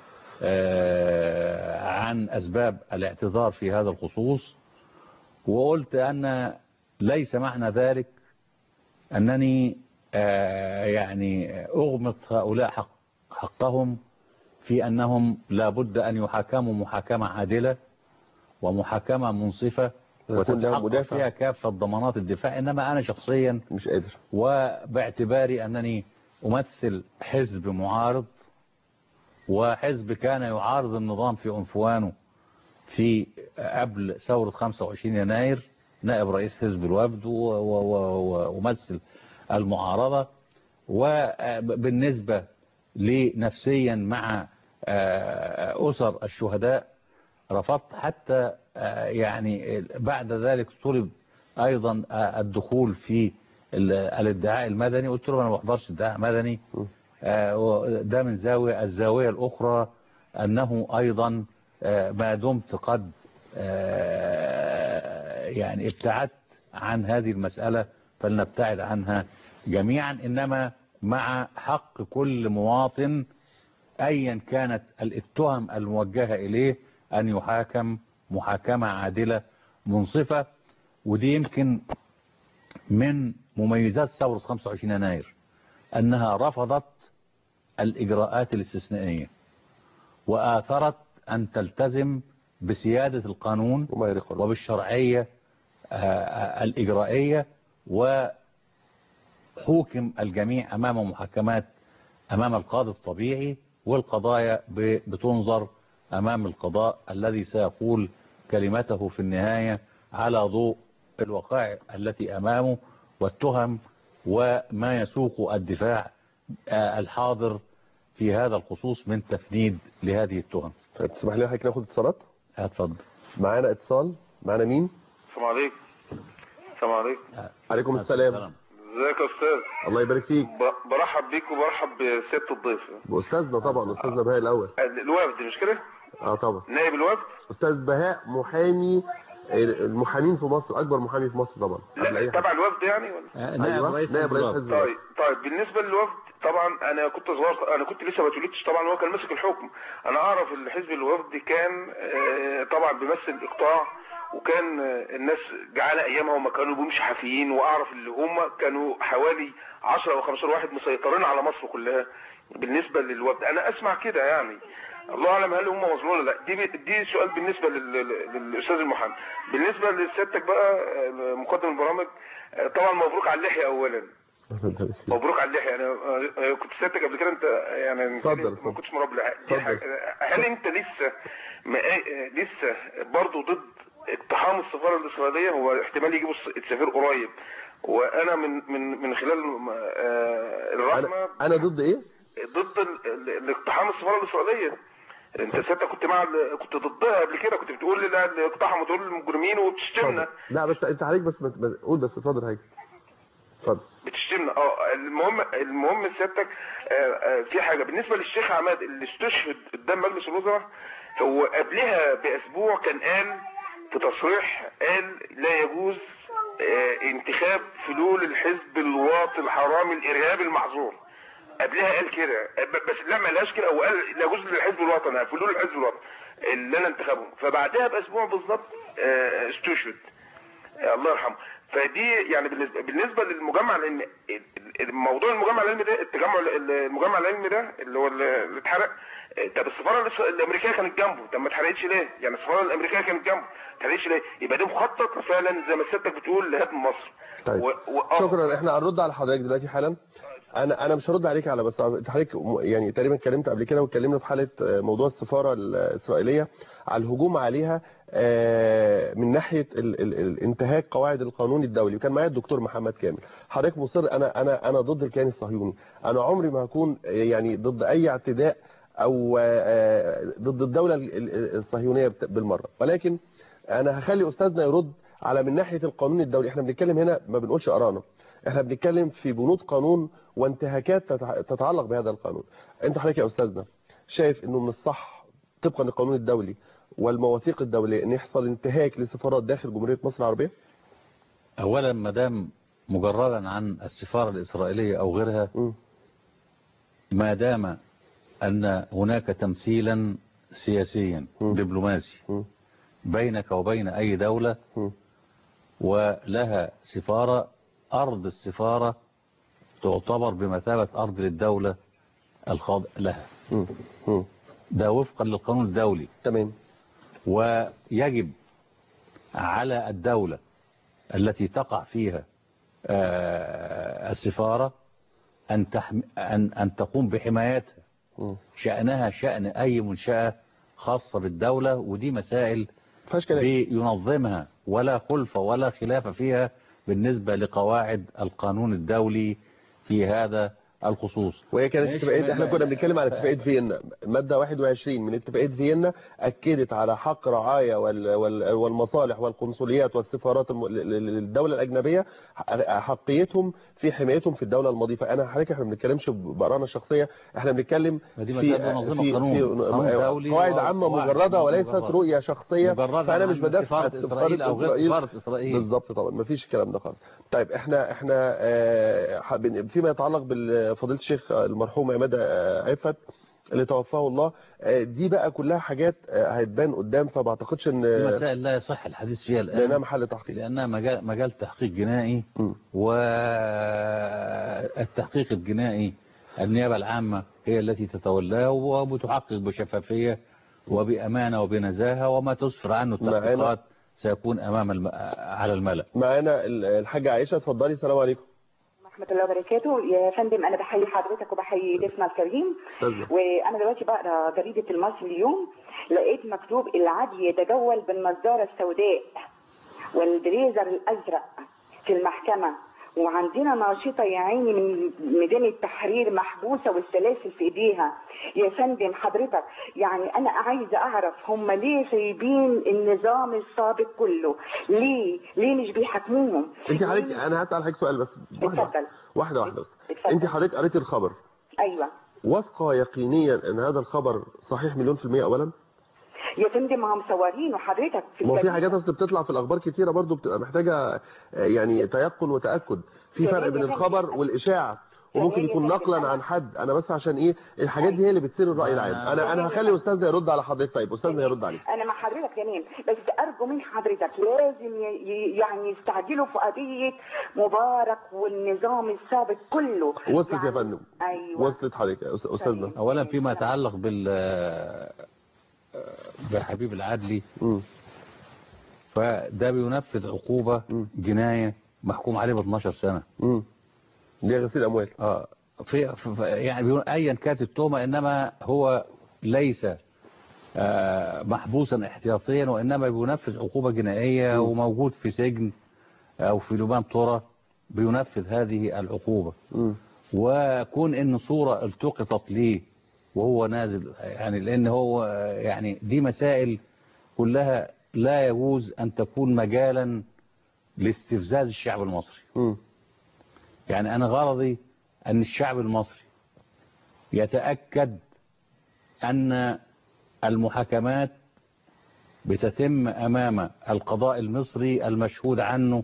آه، عن أسباب الاعتذار في هذا الخصوص وقلت أن ليس معنى ذلك أنني آه، يعني أغمط هؤلاء حق حقهم في أنهم لابد أن يحاكموا محاكمة عادلة ومحاكمة منصفة ويكون لهم وتتحقق مدافع. فيها كافة ضمانات الدفاع إنما أنا شخصيا مش قادر وباعتباري أنني أمثل حزب معارض وحزب كان يعارض النظام في عنفوانه في قبل ثورة 25 يناير نائب رئيس حزب الوفد و- و- و- وممثل المعارضة وبالنسبة لنفسيا مع آه، أسر الشهداء رفضت حتى آه، يعني بعد ذلك طلب أيضا آه، الدخول في ال- الادعاء المدني قلت له أنا ما بحضرش ادعاء مدني آه، ده من زاوية الزاوية الأخرى أنه أيضا آه، ما دمت قد آه، يعني ابتعدت عن هذه المسألة فلنبتعد عنها جميعا إنما مع حق كل مواطن أيا كانت الاتهم الموجهة إليه أن يحاكم محاكمة عادلة منصفة ودي يمكن من مميزات ثورة 25 يناير أنها رفضت الإجراءات الاستثنائية وآثرت أن تلتزم بسيادة القانون وما يليق بالله. وبالشرعية آه، آه، الإجرائية وحوكم الجميع أمام محاكمات أمام القاضي الطبيعي والقضايا ب- بتنظر أمام القضاء الذي سيقول كلمته في النهاية على ضوء الوقائع التي أمامه والتهم وما يسوق الدفاع آه، الحاضر في هذا الخصوص من تفنيد لهذه التهم طيب تسمح لي حضرتك ناخد اتصالات اتفضل معانا اتصال معانا مين السلام عليكم السلام عليكم عليكم السلام ازيك يا استاذ الله يبارك فيك ب- برحب بيك وبرحب بسياده الضيف باستاذنا طبعا استاذنا بهاء الاول الوفد مش كده اه طبعا نائب الوفد استاذ بهاء محامي المحامين في مصر اكبر محامي في مصر طبعا قبل لا اي حاجه تبع الوفد يعني ولا آه، نائب ايوه رئيس نائب حزب رئيس الوفد. حزب الله طيب طيب بالنسبه للوفد طبعا انا كنت صغير انا كنت لسه ما اتولدتش طبعا هو كان ماسك الحكم انا اعرف الحزب الوفد كان آه، طبعا بيمثل الاقطاع وكان آه، الناس جعانه ايامها وما كانوا بيمشي حافيين واعرف اللي هم كانوا حوالي 10 او 15 واحد مسيطرين على مصر كلها بالنسبه للوفد انا اسمع كده يعني الله اعلم هل هم مظلومين ولا لا دي دي سؤال بالنسبه لل- لل- للاستاذ المحامي بالنسبه لسيادتك بقى آه، مقدم البرامج آه، طبعا مبروك على اللحيه اولا مبروك على اللحيه انا آه، كنت سالتك قبل كده انت يعني اتفضل، ما اتفضل. كنتش مربي لحية. دي اتفضل. حاجة. هل انت لسه ما آه، لسه برضه ضد اقتحام السفاره الاسرائيليه هو احتمال يجيبوا الس- السفير قريب وانا من من من خلال آه، الرحمه انا انا ضد ايه ضد ال- ال- الاقتحام السفاره الاسرائيليه انت سيادتك كنت مع ال- كنت ضدها قبل كده كنت بتقول لي لا اللي اقتحموا دول المجرمين وبتشتمنا اتفضل. لا بس انت عليك بس بس- بس- قول بس اتفضل حاجه اتفضل بتشتمنا اه المهم المهم سيادتك آه، آه، في حاجه بالنسبه للشيخ عماد اللي استشهد قدام مجلس الوزراء هو قبلها باسبوع كان قال في تصريح قال لا يجوز آه، انتخاب فلول الحزب الواطي الحرامي الارهابي المحظور قبلها قال كده ب- بس لا ما قالهاش كده هو قال لا يجوز للحزب الوطني فلول الحزب الوطني اللي انا انتخابهم فبعدها باسبوع بالظبط آه، استشهد الله يرحمه فدي يعني بالنسبه بالنسبه للمجمع العلمي موضوع المجمع العلمي ده التجمع المجمع العلمي ده اللي هو اللي اتحرق طب السفاره الإس- الامريكيه كانت جنبه طب ما اتحرقتش ليه؟ يعني السفاره الامريكيه كانت جنبه ما اتحرقتش ليه؟ يبقى ده مخطط فعلا زي ما سيادتك بتقول لهدم مصر طيب و... و... آه. شكرا احنا هنرد على حضرتك دلوقتي حالا انا انا مش هرد عليك على بس انت حضرتك م- يعني تقريبا اتكلمت قبل كده واتكلمنا في حاله آه، موضوع السفاره الاسرائيليه على الهجوم عليها آه، من ناحيه ال- ال- ال- انتهاك قواعد القانون الدولي وكان معايا الدكتور محمد كامل حضرتك مصر انا انا انا ضد الكيان الصهيوني انا عمري ما هكون آه، يعني ضد اي اعتداء او آه، ضد الدوله ال- ال- الصهيونيه بت- بالمره ولكن انا هخلي استاذنا يرد على من ناحيه القانون الدولي احنا بنتكلم هنا ما بنقولش ارانا احنا بنتكلم في بنود قانون وانتهاكات تتع- تتعلق بهذا القانون انت حضرتك يا استاذنا شايف انه من الصح طبقا للقانون الدولي والمواثيق الدوليه ان يحصل انتهاك لسفارات داخل جمهوريه مصر العربيه اولا ما دام مجردا عن السفاره الاسرائيليه او غيرها مم. ما دام ان هناك تمثيلا سياسيا مم. دبلوماسي مم. بينك وبين اي دوله مم. ولها سفاره ارض السفاره تعتبر بمثابه ارض للدوله الخاضع لها مم. مم. ده وفقا للقانون الدولي تمام ويجب على الدولة التي تقع فيها آه، السفارة أن, تحم... أن... أن تقوم بحمايتها مم. شأنها شأن أي منشأة خاصة بالدولة ودي مسائل فيهاش كلام بينظمها ولا خلف ولا خلاف فيها بالنسبة لقواعد القانون الدولي في هذا الخصوص وهي كانت ماشي، اتفاقيه ما- احنا ما- كنا بنتكلم على ف- اتفاقيه فيينا الماده 21 من اتفاقيه فيينا اكدت على حق رعايه وال- وال- والمصالح والقنصليات والسفارات الم- ل- ل- للدوله الاجنبيه ح- حقيتهم في حمايتهم في الدوله المضيفه انا حضرتك احنا ما بنتكلمش برانا الشخصيه احنا بنتكلم ما دي في مسائل منظمة في, قانون. في قانون دولي قواعد عامه وقواعد مجرده وليست مجردة. رؤيه شخصيه مجردة فانا عن مش بدافع عن سفارة إسرائيل أو غير إسرائيل. سفارة إسرائيل بالظبط طبعا ما فيش الكلام ده خالص طيب احنا احنا آه، حابين- فيما يتعلق بال آه، فضيله الشيخ آه، المرحوم عماد آه، عفت اللي توفاه الله آه، دي بقى كلها حاجات آه، هتبان قدام فما اعتقدش ان في مسائل لا يصح الحديث فيها لانها الآن محل تحقيق لأنها مجال, مجال تحقيق جنائي مم. والتحقيق الجنائي النيابة العامة هي التي تتولاه وبتحقق بشفافية وبأمانة وبنزاهة وما تسفر عنه معانا. التحقيقات سيكون أمام الم... على الملأ معانا ال- الحاجه عائشه اتفضلي السلام عليكم ورحمة الله وبركاته يا فندم أنا بحيي حضرتك وبحيي ضيفنا الكريم استاذنا وأنا دلوقتي بقرا جريدة المصري اليوم لقيت مكتوب العدي يتجول بالنظارة السوداء والبريزر الأزرق في المحكمة وعندنا ناشطة يا عيني من ميدان التحرير محبوسة والسلاسل في ايديها يا فندم حضرتك يعني انا عايزة اعرف هم ليه سايبين النظام السابق كله ليه ليه مش بيحاكموهم انت ليه حضرتك انا هسال حضرتك سؤال بس واحده اتفضل. واحده واحده بس اتفضل. انت حضرتك قريتي الخبر ايوه واثقه يقينيا ان هذا الخبر صحيح مليون في المية اولا يا فندم ما هم مصورينه حضرتك في ما هو في الجريدة. حاجات اصل بتطلع في الاخبار كتيره برضو بتبقى محتاجه آه، يعني تيقن وتاكد في يا فرق ريت بين يا فندم. الخبر والاشاعه وممكن يا يكون فندم، نقلا أنا- عن حد انا بس عشان ايه الحاجات دي هي اللي بتثير الراي العام انا انا هخلي استاذنا يرد على حضرتك طيب استاذنا يرد عليك انا مع حضرتك تمام بس ارجو من حضرتك لازم ي- ي- يعني يستعجلوا في قضيه مبارك والنظام السابق كله وصلت يا يعني- فندم ايوه وصلت حضرتك يا أست- استاذنا أولا فيما يتعلق بال بحبيب العدلي مم. فده بينفذ عقوبة مم. جناية محكوم عليه ب 12 سنة مم. دي غسيل اموال اه في في- في- يعني بيقول ايا كانت التهمه انما هو ليس آه، محبوسا احتياطيا وانما بينفذ عقوبه جنائيه وموجود في سجن او في لبان طرى بينفذ هذه العقوبه مم. وكون ان صوره التقطت ليه وهو نازل يعني لان هو آه، يعني دي مسائل كلها لا يجوز ان تكون مجالا لاستفزاز الشعب المصري مم. يعني أنا غرضي أن الشعب المصري يتأكد أن المحاكمات بتتم أمام القضاء المصري المشهود عنه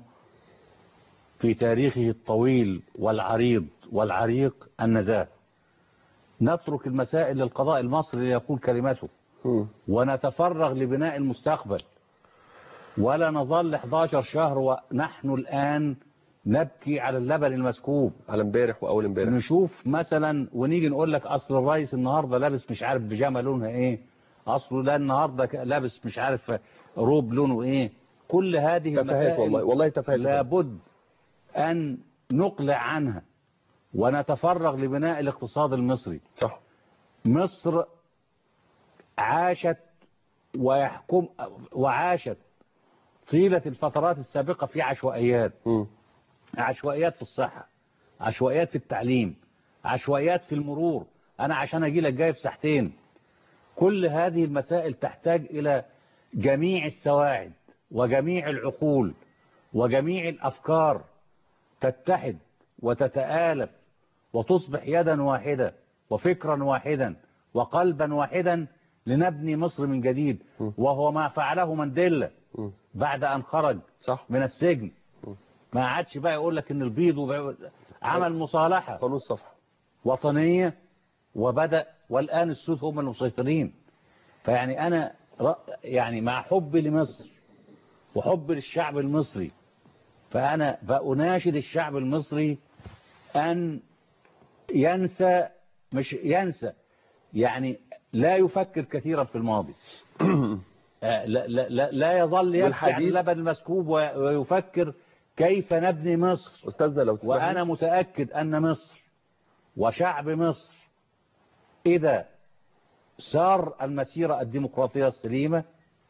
في تاريخه الطويل والعريض والعريق النزاهة نترك المسائل للقضاء المصري ليقول كلمته مم. ونتفرغ لبناء المستقبل ولا نظل 11 شهر ونحن الآن نبكي على اللبن المسكوب على امبارح واول امبارح نشوف مثلا ونيجي نقول لك اصل الرئيس النهارده لابس مش عارف بيجامه لونها ايه اصله لا النهارده ك- لابس مش عارف روب لونه ايه كل هذه تفاهات المسائل والله والله تفاهات لابد ان نقلع عنها ونتفرغ لبناء الاقتصاد المصري صح مصر عاشت ويحكم وعاشت طيلة الفترات السابقة في عشوائيات مم. عشوائيات في الصحة عشوائيات في التعليم عشوائيات في المرور أنا عشان أجي لك جاي في ساعتين كل هذه المسائل تحتاج إلى جميع السواعد وجميع العقول وجميع الأفكار تتحد وتتآلف وتصبح يدا واحدة وفكرا واحدا وقلبا واحدا لنبني مصر من جديد وهو ما فعله مانديلا مم. بعد أن خرج صح من السجن ما عادش بقى يقول لك ان البيض وبقى عمل مصالحة قانون الصفحه وطنية وبدأ والآن السود هم المسيطرين فيعني أنا رأ- يعني مع حبي لمصر وحبي للشعب المصري فأنا بأناشد الشعب المصري أن ينسى مش ينسى يعني لا يفكر كثيرا في الماضي آه، لا, لا, لا, لا يظل يبكي عن والحديث- اللبن المسكوب وي- ويفكر كيف نبني مصر استاذنا لو تسمح لي. وأنا متأكد أن مصر وشعب مصر إذا سار المسيرة الديمقراطية السليمة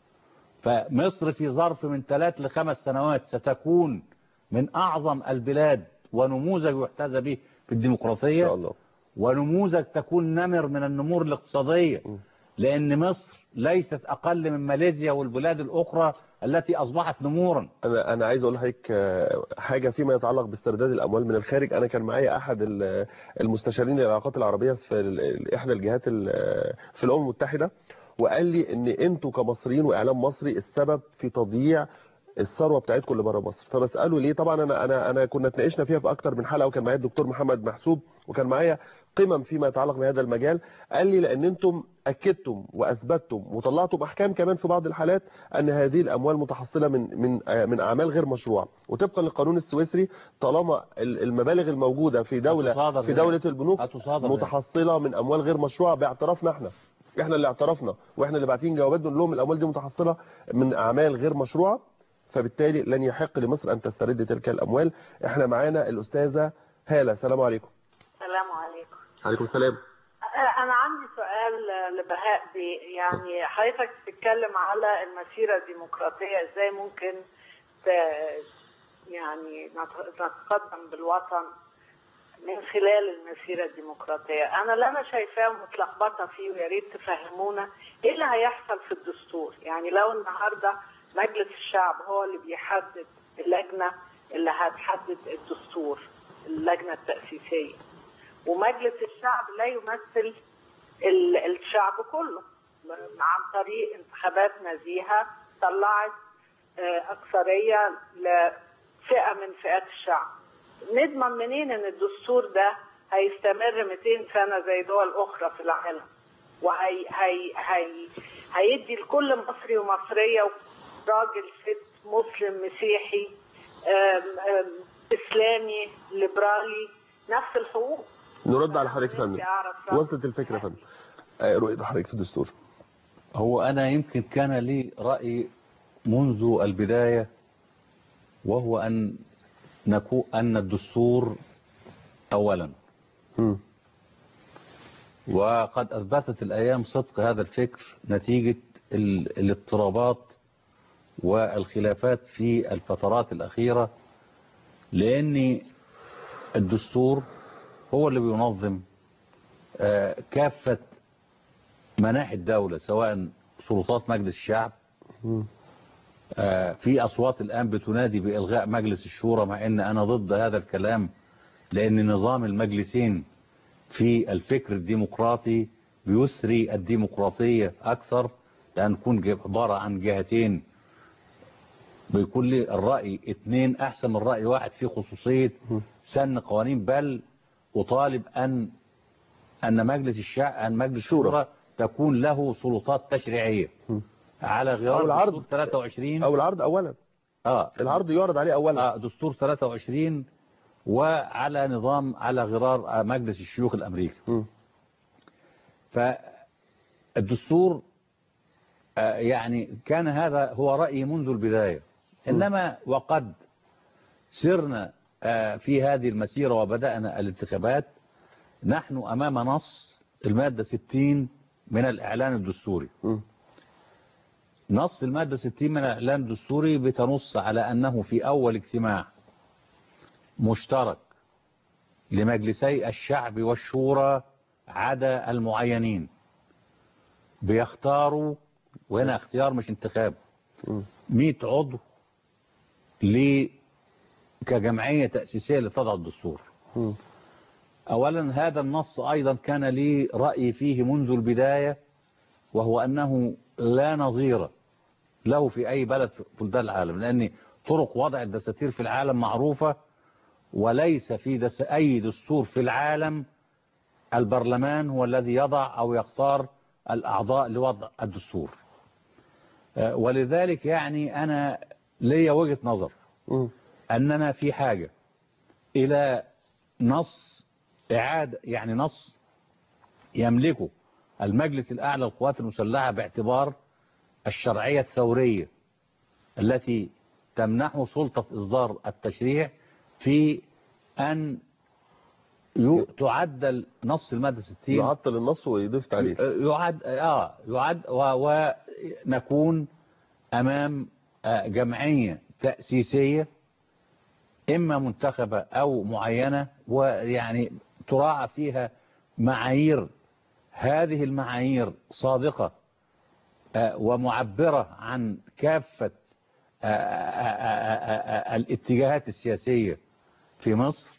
فمصر في ظرف من ثلاث لخمس سنوات ستكون من أعظم البلاد ونموذج يحتذى به في ان الديمقراطية شاء الله ونموذج تكون نمر من النمور الاقتصادية لأن مصر ليست أقل من ماليزيا والبلاد الأخرى التي أصبحت نمورا انا انا عايز اقول لحضرتك آه، حاجه فيما يتعلق باسترداد الاموال من الخارج انا كان معايا احد ال- المستشارين للعلاقات العربيه في ال- احدى الجهات ال- في الامم المتحده وقال لي ان انتوا كمصريين واعلام مصري السبب في تضييع الثروه بتاعتكم اللي بره مصر فبساله ليه طبعا انا انا انا كنا اتناقشنا فيها في اكتر من حلقه وكان معايا الدكتور محمد محسوب وكان معايا قمم فيما يتعلق بهذا المجال قال لي لان انتم اكدتم واثبتتم وطلعتم احكام كمان في بعض الحالات ان هذه الاموال متحصله من من آه، من اعمال غير مشروعه وطبقا للقانون السويسري طالما ال- المبالغ الموجوده في دوله هتصادر في ذلك. دوله البنوك هتصادر ذلك. متحصله من اموال غير مشروعه باعترافنا احنا احنا اللي اعترفنا واحنا اللي باعتين جوابات نقول لهم الاموال دي متحصله من اعمال غير مشروعه فبالتالي لن يحق لمصر ان تسترد تلك الاموال احنا معانا الاستاذه هاله السلام عليكم السلام عليكم عليكم السلام انا عندي سؤال لبهاء بي يعني حضرتك بتتكلم على المسيره الديمقراطيه ازاي ممكن ت... يعني نت- نتقدم بالوطن من خلال المسيره الديمقراطيه انا اللي انا شايفاه ومتلخبطه فيه ويا ريت تفهمونا ايه اللي هيحصل في الدستور يعني لو النهارده مجلس الشعب هو اللي بيحدد اللجنه اللي هتحدد الدستور اللجنه التاسيسيه ومجلس الشعب لا يمثل ال- الشعب كله عن طريق انتخابات نزيهة طلعت آه، أكثرية لفئة من فئات الشعب نضمن منين ان الدستور ده هيستمر 200 سنة زي دول أخرى في العالم وهي هي هي هيدي لكل مصري ومصرية راجل ست مسلم مسيحي آم، آم، إسلامي ليبرالي نفس الحقوق نرد على حضرتك يا فندم نفسي أعرف رأيك. وصلت الفكره يا فندم آه، رؤيه حضرتك في الدستور هو أنا يمكن كان لي رأي منذ البداية وهو أن نكو أن الدستور أولا مم. وقد أثبتت الأيام صدق هذا الفكر نتيجة ال- الاضطرابات والخلافات في الفترات الأخيرة لأن الدستور هو اللي بينظم آه، كافة مناحي الدولة سواء سلطات مجلس الشعب مم. آه، في أصوات الآن بتنادي بإلغاء مجلس الشورى مع أن أنا ضد هذا الكلام لأن نظام المجلسين في الفكر الديمقراطي بيسري الديمقراطية أكثر لأن نكون ج- عبارة عن جهتين بيكون لي الرأي اثنين أحسن من رأي واحد في خصوصية سن قوانين بل أطالب أن أن مجلس الشعب أن مجلس الشورى تكون له سلطات تشريعية على غرار أو العرض. دستور 23 او العرض اولا اه العرض يعرض عليه اولا آه دستور 23 وعلى نظام على غرار آه، مجلس الشيوخ الامريكي مم. فالدستور آه، يعني كان هذا هو رأيي منذ البداية إنما وقد سرنا آه، في هذه المسيرة وبدأنا الانتخابات نحن أمام نص المادة 60 من الإعلان الدستوري مم. نص المادة 60 من الإعلان الدستوري بتنص على أنه في أول اجتماع مشترك لمجلسي الشعب والشورى عدا المعينين بيختاروا وهنا اختيار مش انتخاب مم. 100 عضو ل كجمعية تأسيسية لتضع الدستور مم. أولا هذا النص أيضا كان لي رأي فيه منذ البداية وهو أنه لا نظير له في أي بلد في بلدان العالم لأن طرق وضع الدساتير في العالم معروفة وليس في دس أي دستور في العالم البرلمان هو الذي يضع أو يختار الأعضاء لوضع الدستور آه، ولذلك يعني أنا لي وجهة نظر مم. أننا في حاجة إلى نص إعادة يعني نص يملكه المجلس الأعلى للقوات المسلحة باعتبار الشرعية الثورية التي تمنحه سلطة إصدار التشريع في أن يو- تعدل نص المادة 60 يعطل النص ويضيف عليه يعد اه يعد و- ونكون امام آه، جمعيه تاسيسيه اما منتخبه او معينه ويعني تراعى فيها معايير هذه المعايير صادقه آه، ومعبره عن كافه آه، آه، آه، آه، آه، الاتجاهات السياسيه في مصر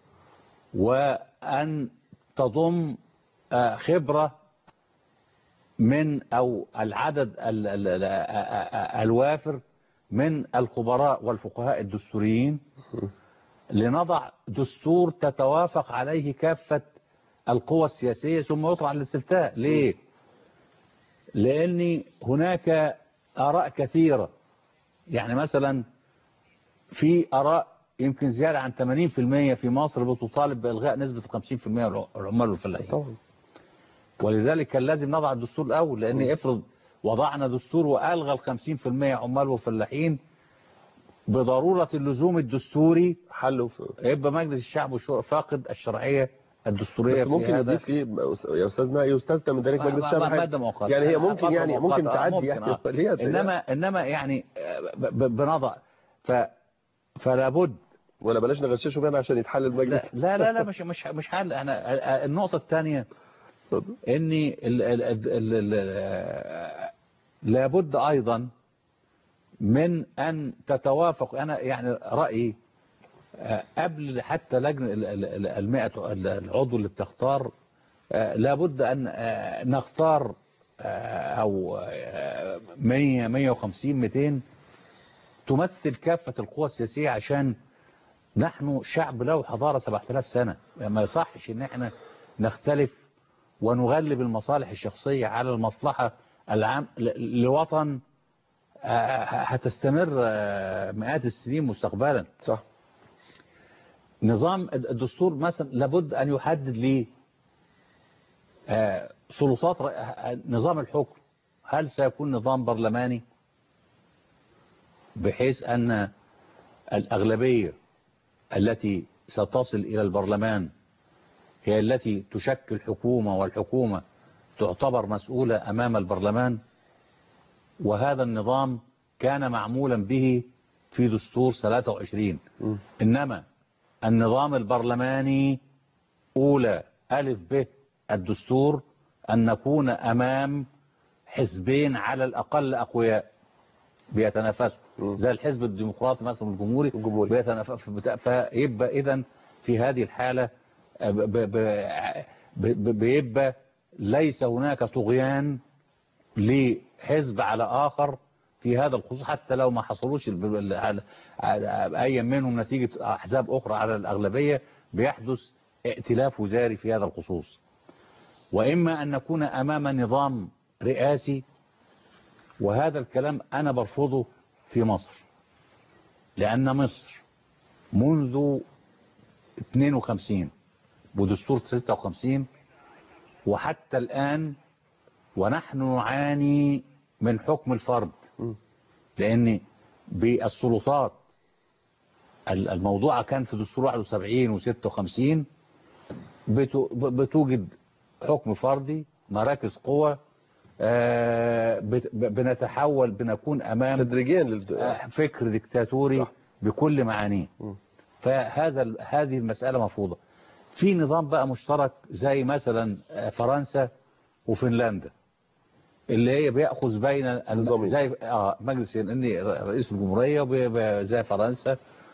وأن تضم آه، خبرة من أو العدد ال- ال- ال- آه، آه، الوافر من الخبراء والفقهاء الدستوريين لنضع دستور تتوافق عليه كافة القوى السياسية ثم يطرح الاستفتاء ليه لأن هناك آراء كثيرة يعني مثلا في آراء يمكن زيادة عن 80% في مصر بتطالب بإلغاء نسبة 50% العمال والفلاحين طبعا ولذلك كان لازم نضع الدستور الأول لأن افرض وضعنا دستور وألغى ال 50% عمال وفلاحين بضرورة اللزوم الدستوري حله في يبقى مجلس الشعب والشورى فاقد الشرعية الدستورية بس في ممكن هذا. نضيف فيه يا استاذنا يستاذ من ذلك مجلس الشعب حاجة. مادة مؤقتة يعني هي آه، ممكن فترة يعني مؤقتة. ممكن آه، تعدي ممكن، يعني آه. هي انما انما يعني آه، ب- ب- بنضع ف فلا بد ولا بلاش نغششه بينا عشان يتحل المجلس لا لا لا, لا مش مش مش حل انا آه، النقطة الثانية اتفضل. اني ال ال ال ال ال لابد ايضا من ان تتوافق انا يعني رايي آه، قبل حتى لجنه ال- ال- ال- المئة ال- العضو اللي بتختار آه، لابد ان آه، نختار آه، او آه، 100 150 200 تمثل كافه القوى السياسيه عشان نحن شعب له حضاره 7000 سنه ما يصحش ان احنا نختلف ونغلب المصالح الشخصية على المصلحة العام ل- لوطن آه، هتستمر آه، مئات السنين مستقبلا صح نظام الدستور مثلا لابد أن يحدد لي آه، سلطات ر- آه، نظام الحكم هل سيكون نظام برلماني بحيث أن الأغلبية التي ستصل إلى البرلمان هي التي تشكل حكومة والحكومة تعتبر مسؤولة أمام البرلمان وهذا النظام كان معمولا به في دستور 23 مم. إنما النظام البرلماني أولى ألف ب الدستور أن نكون أمام حزبين على الأقل أقوياء بيتنافسوا مم. زي الحزب الديمقراطي مثلا الجمهوري الجمهوري. بيتنافس فيبقى إذا في هذه الحالة ب- ب- ب- ب- بيبقى ليس هناك طغيان لحزب على آخر في هذا الخصوص حتى لو ما حصلوش الب- ال- على- على- أي منهم نتيجة أحزاب أخرى على الأغلبية بيحدث ائتلاف وزاري في هذا الخصوص وإما أن نكون أمام نظام رئاسي وهذا الكلام أنا برفضه في مصر لأن مصر منذ 52 ودستور 56 وحتى الآن ونحن نعاني من حكم الفرد م. لأن بالسلطات ال- الموضوع كان في دستور 71 و56 بتوجد حكم فردي مراكز قوى آه، بت- ب- بنتحول بنكون أمام تدريجيا لل... آه، فكر ديكتاتوري صح. بكل معانيه م. فهذا ال- هذه المسألة مفروضة في نظام بقى مشترك زي مثلا آه، فرنسا وفنلندا اللي هي بيأخذ بين الم- نظامين. زي اه مجلس اني رئيس الجمهورية وب- ب- زي فرنسا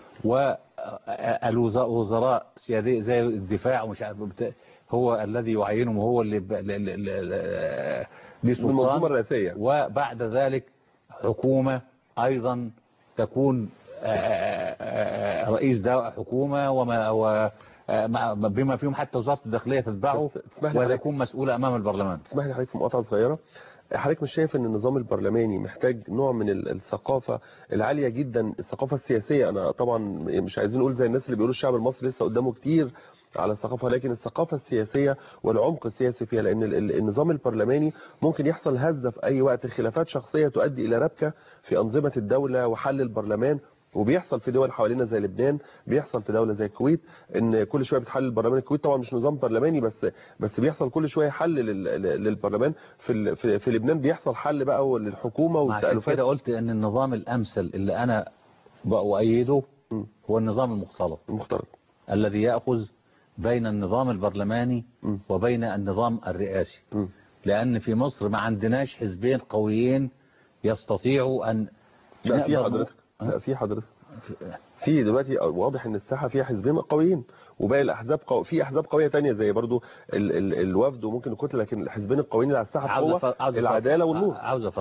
والوزراء سيادية زي الدفاع ومش عارف بت- هو الذي يعينهم وهو اللي ب- ل- ل- ل- ل- ليه سلطان. المنظومة الرئاسية وبعد ذلك حكومة أيضا تكون آه، آه، آه، رئيس دو- حكومة وما و- آه، مع- بما فيهم حتى وزارة الداخلية تتبعه بس تسمح لي حضرتك- وتكون مسؤولة أمام البرلمان تسمح لي حضرتك في مقاطعة صغيرة حضرتك مش شايف ان النظام البرلماني محتاج نوع من ال- الثقافة العالية جدا الثقافة السياسية انا طبعا مش عايزين نقول زي الناس اللي بيقولوا الشعب المصري لسه قدامه كتير على الثقافة لكن الثقافة السياسية والعمق السياسي فيها لان ال- ال- النظام البرلماني ممكن يحصل هزة في اي وقت خلافات شخصية تؤدي الى ربكة في انظمة الدولة وحل البرلمان وبيحصل في دول حوالينا زي لبنان بيحصل في دوله زي الكويت ان كل شويه بتحل البرلمان الكويت طبعا مش نظام برلماني بس بس بيحصل كل شويه حل لل- لل- للبرلمان في ال- في, في لبنان بيحصل حل بقى للحكومه عشان والتالفات كده قلت أن النظام الأمثل اللي أنا بأؤيده م. هو النظام المختلط المختلط الذي يأخذ بين النظام البرلماني م. وبين النظام الرئاسي م. لأن في مصر ما عندناش حزبين قويين يستطيعوا أن لا في نقدر- حضرتك لا أه؟ في حضرتك في دلوقتي واضح ان الساحه فيها حزبين قويين وباقي الاحزاب قو... في احزاب قويه تانية زي برضو ال... ال... الوفد وممكن الكتله لكن الحزبين القويين اللي على الساحه عاوزة بقوه ف- عاوزة العداله فترة. والنور عاوزة فترة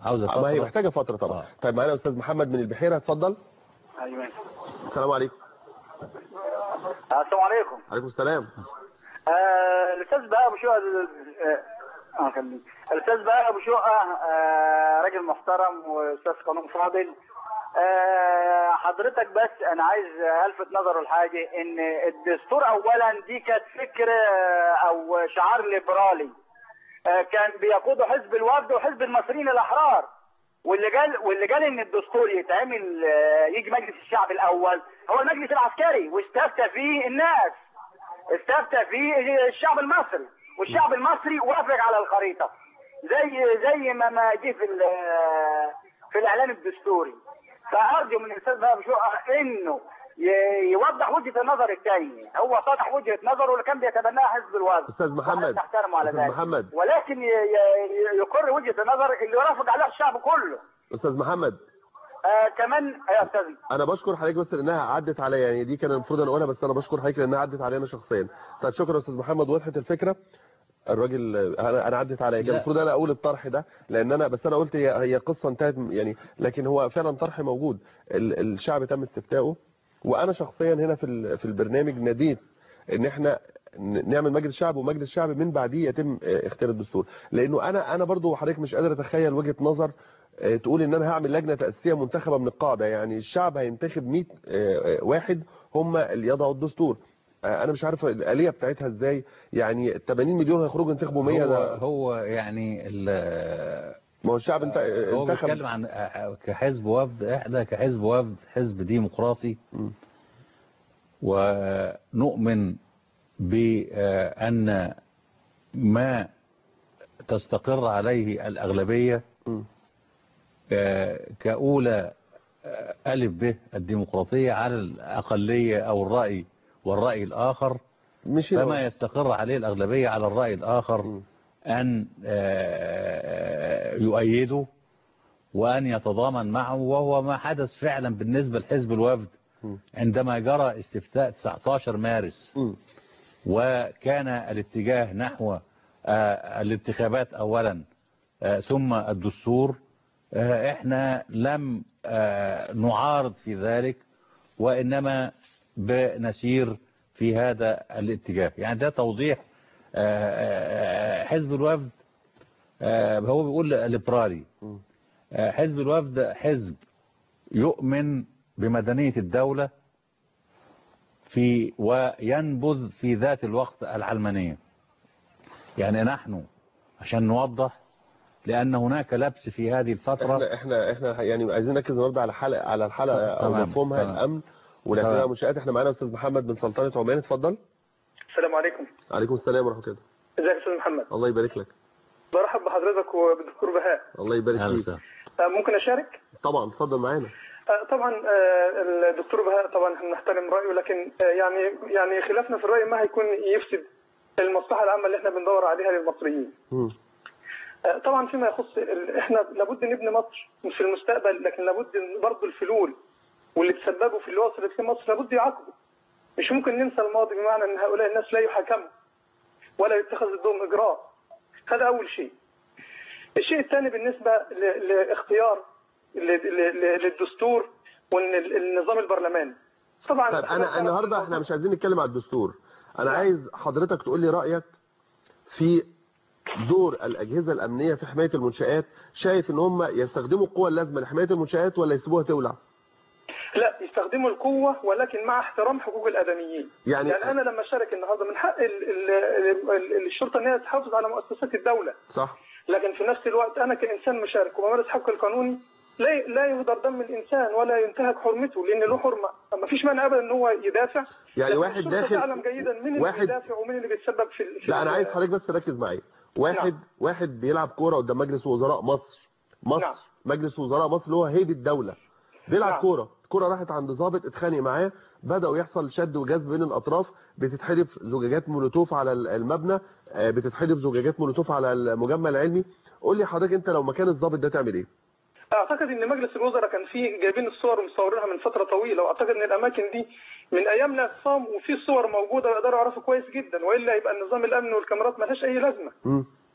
عاوزه ما هي فترة. محتاجه فتره طبعا آه. طيب معانا استاذ محمد من البحيره اتفضل ايوه السلام عليكم السلام عليكم عليكم السلام آه، الاستاذ بقى ابو شقه ال- اه آه، خليك الاستاذ بقى ابو شقه آه، راجل محترم واستاذ قانون فاضل آه، حضرتك بس انا عايز الفت نظره لحاجه ان الدستور اولا دي كانت فكر آه، او شعار ليبرالي آه، كان بيقوده حزب الوفد وحزب المصريين الاحرار واللي قال واللي قال ان الدستور يتعمل آه، يجي مجلس الشعب الاول هو المجلس العسكري واستفتى فيه الناس استفتى فيه الشعب المصري والشعب المصري وافق على الخريطه زي زي ما ما جه في ال- في الاعلان الدستوري فارجو من الاستاذ بقى بشقه انه ي- يوضح وجهه النظر الثانيه هو طرح وجهه نظره اللي كان بيتبناها حزب الوفد استاذ محمد وأنا نحترمه على استاذ ذلك محمد ولكن ي- ي- يقر وجهه النظر اللي وافق عليها الشعب كله استاذ محمد آه كمان يا استاذ انا بشكر حضرتك بس لانها عدت عليا يعني دي كان المفروض انا اقولها بس انا بشكر حضرتك لانها عدت علينا شخصيا طيب شكرا يا استاذ محمد وضحت الفكره الراجل انا انا عدت عليا كان لا. المفروض انا اقول الطرح ده لان انا بس انا قلت هي هي قصه انتهت يعني لكن هو فعلا طرح موجود ال- الشعب تم استفتائه وانا شخصيا هنا في ال- في البرنامج ناديت ان احنا ن- نعمل مجلس شعب ومجلس شعب من بعديه يتم آه، اختيار الدستور لانه انا انا برضو حضرتك مش قادر اتخيل وجهه نظر آه، تقول ان انا هعمل لجنه تاسيسيه منتخبه من القاعده يعني الشعب هينتخب 100 آه، آه، واحد هم اللي يضعوا الدستور آه، انا مش عارف الاليه بتاعتها ازاي يعني 80 مليون هيخرجوا ينتخبوا 100 هو, ده هو يعني ال- ما هو الشعب انت هو انتخب بيتكلم عن كحزب وفد احنا كحزب وفد حزب ديمقراطي مم. ونؤمن بأن ما تستقر عليه الأغلبية مم. آه، كأولى آه، ألف به الديمقراطية على الأقلية أو الرأي والرأي الآخر مش هنا. فما يستقر عليه الأغلبية على الرأي الآخر مم. أن آه، يؤيده وأن يتضامن معه وهو ما حدث فعلا بالنسبة لحزب الوفد مم. عندما جرى استفتاء 19 مارس مم. وكان الاتجاه نحو آه، الانتخابات أولا آه، ثم الدستور آه، احنا لم آه، نعارض في ذلك وإنما بنسير في هذا الاتجاه يعني ده توضيح آه، آه، حزب الوفد آه، هو بيقول ليبرالي مم. آه، حزب الوفد حزب يؤمن بمدنية الدولة في وينبذ في ذات الوقت العلمانية يعني نحن عشان نوضح لأن هناك لبس في هذه الفترة احنا احنا احنا يعني عايزين نركز النهارده على حلقه على الحلقه او تمام، مفهومها تمام. الامن والاعتداء تمام. على المنشآت احنا معانا استاذ محمد بن سلطنه عمان اتفضل السلام عليكم عليكم السلام ورحمه الله ازيك يا استاذ محمد الله يبارك لك برحب بحضرتك وبالدكتور بهاء الله يبارك أهلا فيك وسهلا. آه، ممكن اشارك طبعا اتفضل معانا آه، طبعا آه، الدكتور بهاء طبعا احنا نحترم رايه لكن آه، يعني يعني خلافنا في الراي ما هيكون يفسد المصلحه العامه اللي احنا بندور عليها للمصريين مم. آه، طبعا فيما يخص ال- احنا لابد نبني مصر في المستقبل لكن لابد إن برضه الفلول واللي تسببوا في اللي وصلت فيه مصر لابد يعاقبوا مش ممكن ننسى الماضي بمعنى ان هؤلاء الناس لا يحاكموا ولا يتخذ ضدهم اجراء هذا اول شيء الشيء الثاني بالنسبه ل- لاختيار ل- ل- ل- للدستور والنظام البرلماني طبعا طيب انا النهارده احنا مش عايزين نتكلم على الدستور انا عايز حضرتك تقول لي رايك في دور الاجهزه الامنيه في حمايه المنشآت شايف ان هم يستخدموا القوى اللازمه لحمايه المنشآت ولا يسيبوها تولع لا يستخدموا القوة ولكن مع احترام حقوق الآدميين يعني- يعني أنا لما أشارك النهاردة من حق ال ال ال الشرطة أن هي تحافظ على مؤسسات الدولة صح لكن في نفس الوقت أنا كإنسان مشارك وبمارس حقي القانوني لا لا يهدر دم الإنسان ولا ينتهك حرمته لأن له حرمة ما فيش مانع أبدا أن هو يدافع يعني لكن واحد الشرطة داخل- تعلم جيدا مين اللي واحد- بيدافع ومين اللي بيتسبب في, في لا انا عايز حضرتك بس تركز معايا واحد نعم. واحد بيلعب كوره قدام مجلس وزراء مصر مصر نعم. مجلس وزراء مصر اللي هو هيبه الدوله بيلعب نعم. كوره الكوره راحت عند ضابط اتخانق معاه بداوا يحصل شد وجذب بين الاطراف بتتحدف زجاجات مولوتوف على ال- المبنى آه، بتتحدف زجاجات مولوتوف على المجمع العلمي قول لي حضرتك انت لو مكان الضابط ده تعمل ايه اعتقد ان مجلس الوزراء كان فيه جايبين الصور ومصورينها من فتره طويله واعتقد ان الاماكن دي من ايام الاعتصام وفي صور موجوده ويقدروا يعرفوا كويس جدا والا يبقى النظام الامني والكاميرات ملهاش اي لازمه مم.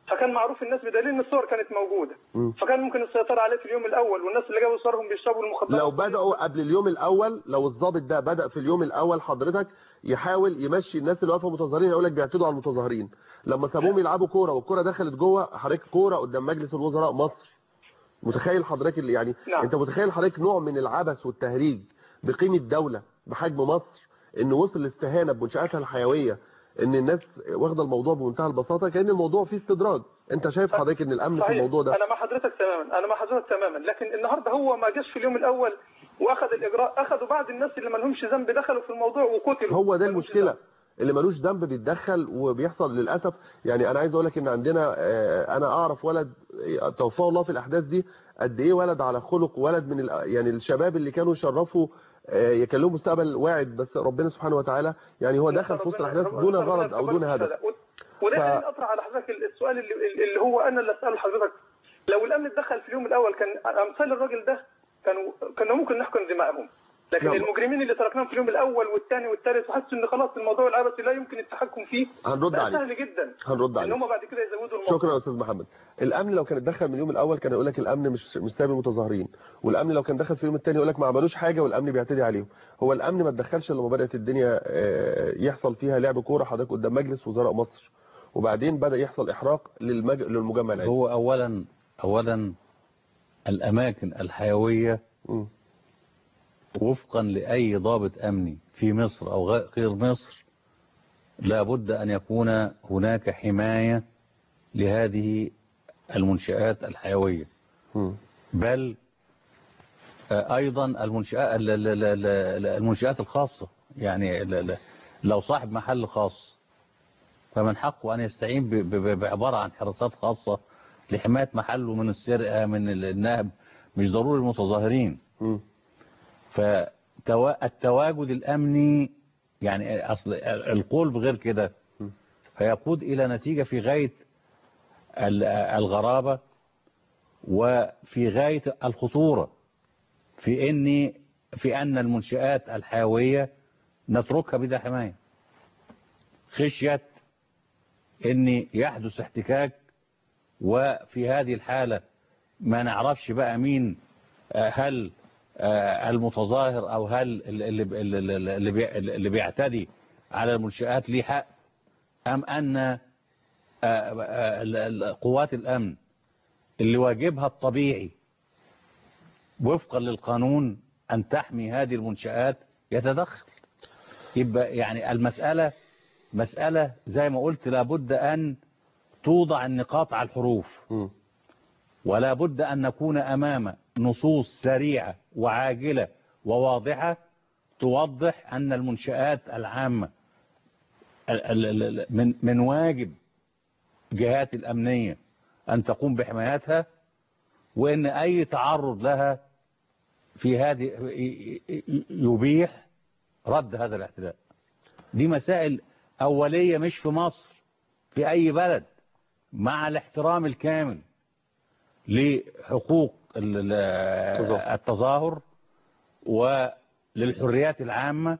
فكان معروف الناس بدليل ان الصور كانت موجوده مم. فكان ممكن السيطره عليه في اليوم الاول والناس اللي جابوا صورهم بيشربوا المخدرات لو بدأوا قبل اليوم الأول لو الضابط ده بدأ في اليوم الأول حضرتك يحاول يمشي الناس اللي واقفه متظاهرين يقول لك بيعتدوا على المتظاهرين لما سابوهم يلعبوا كورة والكورة دخلت جوه حضرتك كورة قدام مجلس الوزراء مصر متخيل حضرتك اللي يعني نعم. انت متخيل حضرتك نوع من العبث والتهريج بقيمة دولة بحجم مصر انه وصل الاستهانة بمنشآتها الحيوية ان الناس واخده الموضوع بمنتهى البساطة كأن الموضوع فيه استدراج انت شايف حضرتك ان الامن في صحيح. الموضوع ده انا مع حضرتك تماما انا مع حضرتك تماما لكن النهارده هو ما جاش في اليوم الاول واخذ الاجراء اخذوا بعض الناس اللي ما لهمش ذنب دخلوا في الموضوع وقتلوا هو ده ما لهمش المشكلة ذنب. اللي ملوش ذنب بيتدخل وبيحصل للأسف يعني أنا عايز أقول لك إن عندنا آه، أنا أعرف ولد آه، توفاه الله في الأحداث دي قد إيه ولد على خلق ولد من ال- يعني الشباب اللي كانوا يشرفوا آه، يكون لهم مستقبل واعد بس ربنا سبحانه وتعالى يعني هو دخل في وسط ربنا- الأحداث ربنا- دون ربنا غرض أو دون يتقبل هدف الشهداء. وده ف- خليني اطرح على حضرتك السؤال اللي, اللي هو انا اللي اساله لحضرتك لو الامن اتدخل في اليوم الاول كان امثال الراجل ده كانوا كنا ممكن نحكم دمائهم لكن نعم. المجرمين اللي تركناهم في اليوم الاول والثاني والثالث وحسوا ان خلاص الموضوع العبثي لا يمكن التحكم فيه هنرد بقى عليه سهل جدا هنرد ان عليه هم بعد كده يزودوا الموضوع شكرا يا استاذ محمد الامن لو كان اتدخل من اليوم الاول كان يقول لك الامن مش مش سايب المتظاهرين والامن لو كان دخل في اليوم الثاني يقول لك ما عملوش حاجه والامن بيعتدي عليهم هو الامن ما اتدخلش الا لما بدات الدنيا آه، يحصل فيها لعب كوره حضرتك قدام مجلس وزراء مصر وبعدين بدا يحصل احراق للمج... للمجمع العلمي هو اولا اولا الاماكن الحيويه مم. وفقا لاي ضابط امني في مصر او غ- غير مصر لابد ان يكون هناك حمايه لهذه المنشآت الحيويه مم. بل آه، ايضا المنشآت ال- ال- ال- ال- المنشآت الخاصه يعني ال- ال- لو صاحب محل خاص فمن حقه ان يستعين ب- ب- بعباره عن حراسات خاصه لحمايه محله من السرقه من ال- النهب مش ضروري المتظاهرين مم. فالتواجد الامني يعني اصل القول بغير كده فيقود الى نتيجه في غايه ال- الغرابه وفي غايه الخطوره في ان في ان المنشآت الحيويه نتركها بلا حمايه خشيه ان يحدث احتكاك وفي هذه الحاله ما نعرفش بقى مين آه، هل آه، المتظاهر او هل اللي اللي اللي بي- اللي بيعتدي على المنشآت ليه حق ام ان آه، آه، ال- ال- قوات الامن اللي واجبها الطبيعي وفقا للقانون ان تحمي هذه المنشآت يتدخل يبقى يعني المسألة مسألة زي ما قلت لابد ان توضع النقاط على الحروف مم. ولا بد أن نكون أمام نصوص سريعة وعاجلة وواضحة توضح أن المنشآت العامة ال- ال- ال- من من واجب جهات الأمنية أن تقوم بحمايتها وأن أي تعرض لها في هذه ي- ي- يبيح رد هذا الاعتداء دي مسائل أولية مش في مصر في أي بلد مع الاحترام الكامل لحقوق ال- ال- التظاهر. التظاهر وللحريات العامة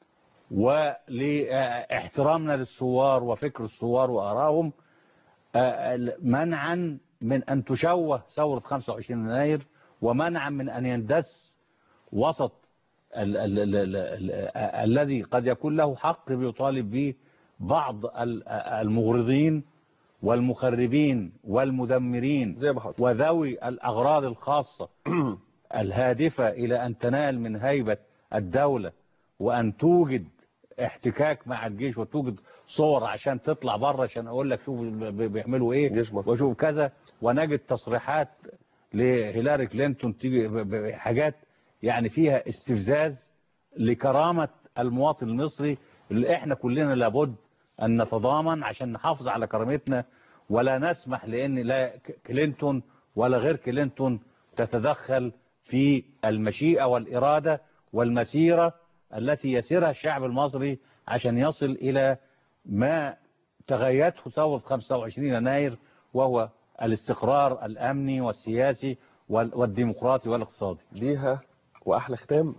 ولاحترامنا للثوار وفكر الثوار وآرائهم آه، ال- منعا من أن تشوه ثورة 25 يناير ومنعا من أن يندس وسط ال ال ال ال ال الذي قد يكون له حق بيطالب به بعض ال- المغرضين والمخربين والمدمرين زي ما حصل وذوي الأغراض الخاصة الهادفة إلى أن تنال من هيبة الدولة وأن توجد احتكاك مع الجيش وتوجد صور عشان تطلع بره عشان أقول لك شوف بي- بيعملوا إيه جيش مصر. وشوف كذا ونجد تصريحات لهيلاري كلينتون تيجي ب- ب- حاجات يعني فيها استفزاز لكرامة المواطن المصري اللي احنا كلنا لابد أن نتضامن عشان نحافظ على كرامتنا ولا نسمح لأن لا ك- كلينتون ولا غير كلينتون تتدخل في المشيئة والإرادة والمسيرة التي يسيرها الشعب المصري عشان يصل إلى ما تغيرته ثورة 25 يناير وهو الاستقرار الأمني والسياسي وال- والديمقراطي والاقتصادي ليها واحلى ختام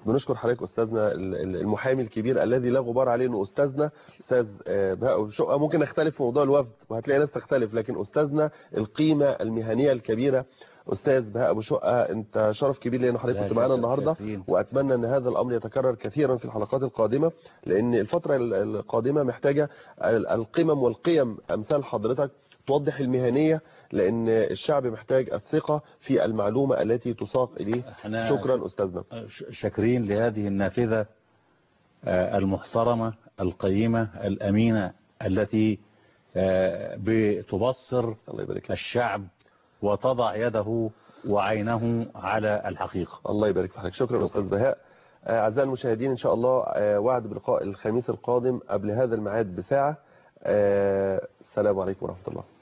بنشكر حضرتك استاذنا ال- ال- المحامي الكبير الذي لا غبار عليه انه استاذنا استاذ آه، بهاء شقه ممكن نختلف في موضوع الوفد وهتلاقي ناس تختلف لكن استاذنا القيمه المهنيه الكبيره استاذ بهاء ابو شقه انت شرف كبير لان حضرتك لا كنت معانا شكر النهارده كثير. واتمنى ان هذا الامر يتكرر كثيرا في الحلقات القادمه لان الفتره ال- القادمه محتاجه ال- القمم والقيم امثال حضرتك توضح المهنيه لان الشعب محتاج الثقه في المعلومه التي تساق اليه احنا شكرا استاذنا ش- شاكرين لهذه النافذة آه، المحترمة القيمة الأمينة التي آه، بتبصر الله يبارك لك الشعب وتضع يده وعينه على الحقيقة الله يبارك في حضرتك شكرا استاذ بهاء آه، اعزائي المشاهدين ان شاء الله آه، وعد بلقاء الخميس القادم قبل هذا الميعاد بساعه آه، السلام عليكم ورحمه الله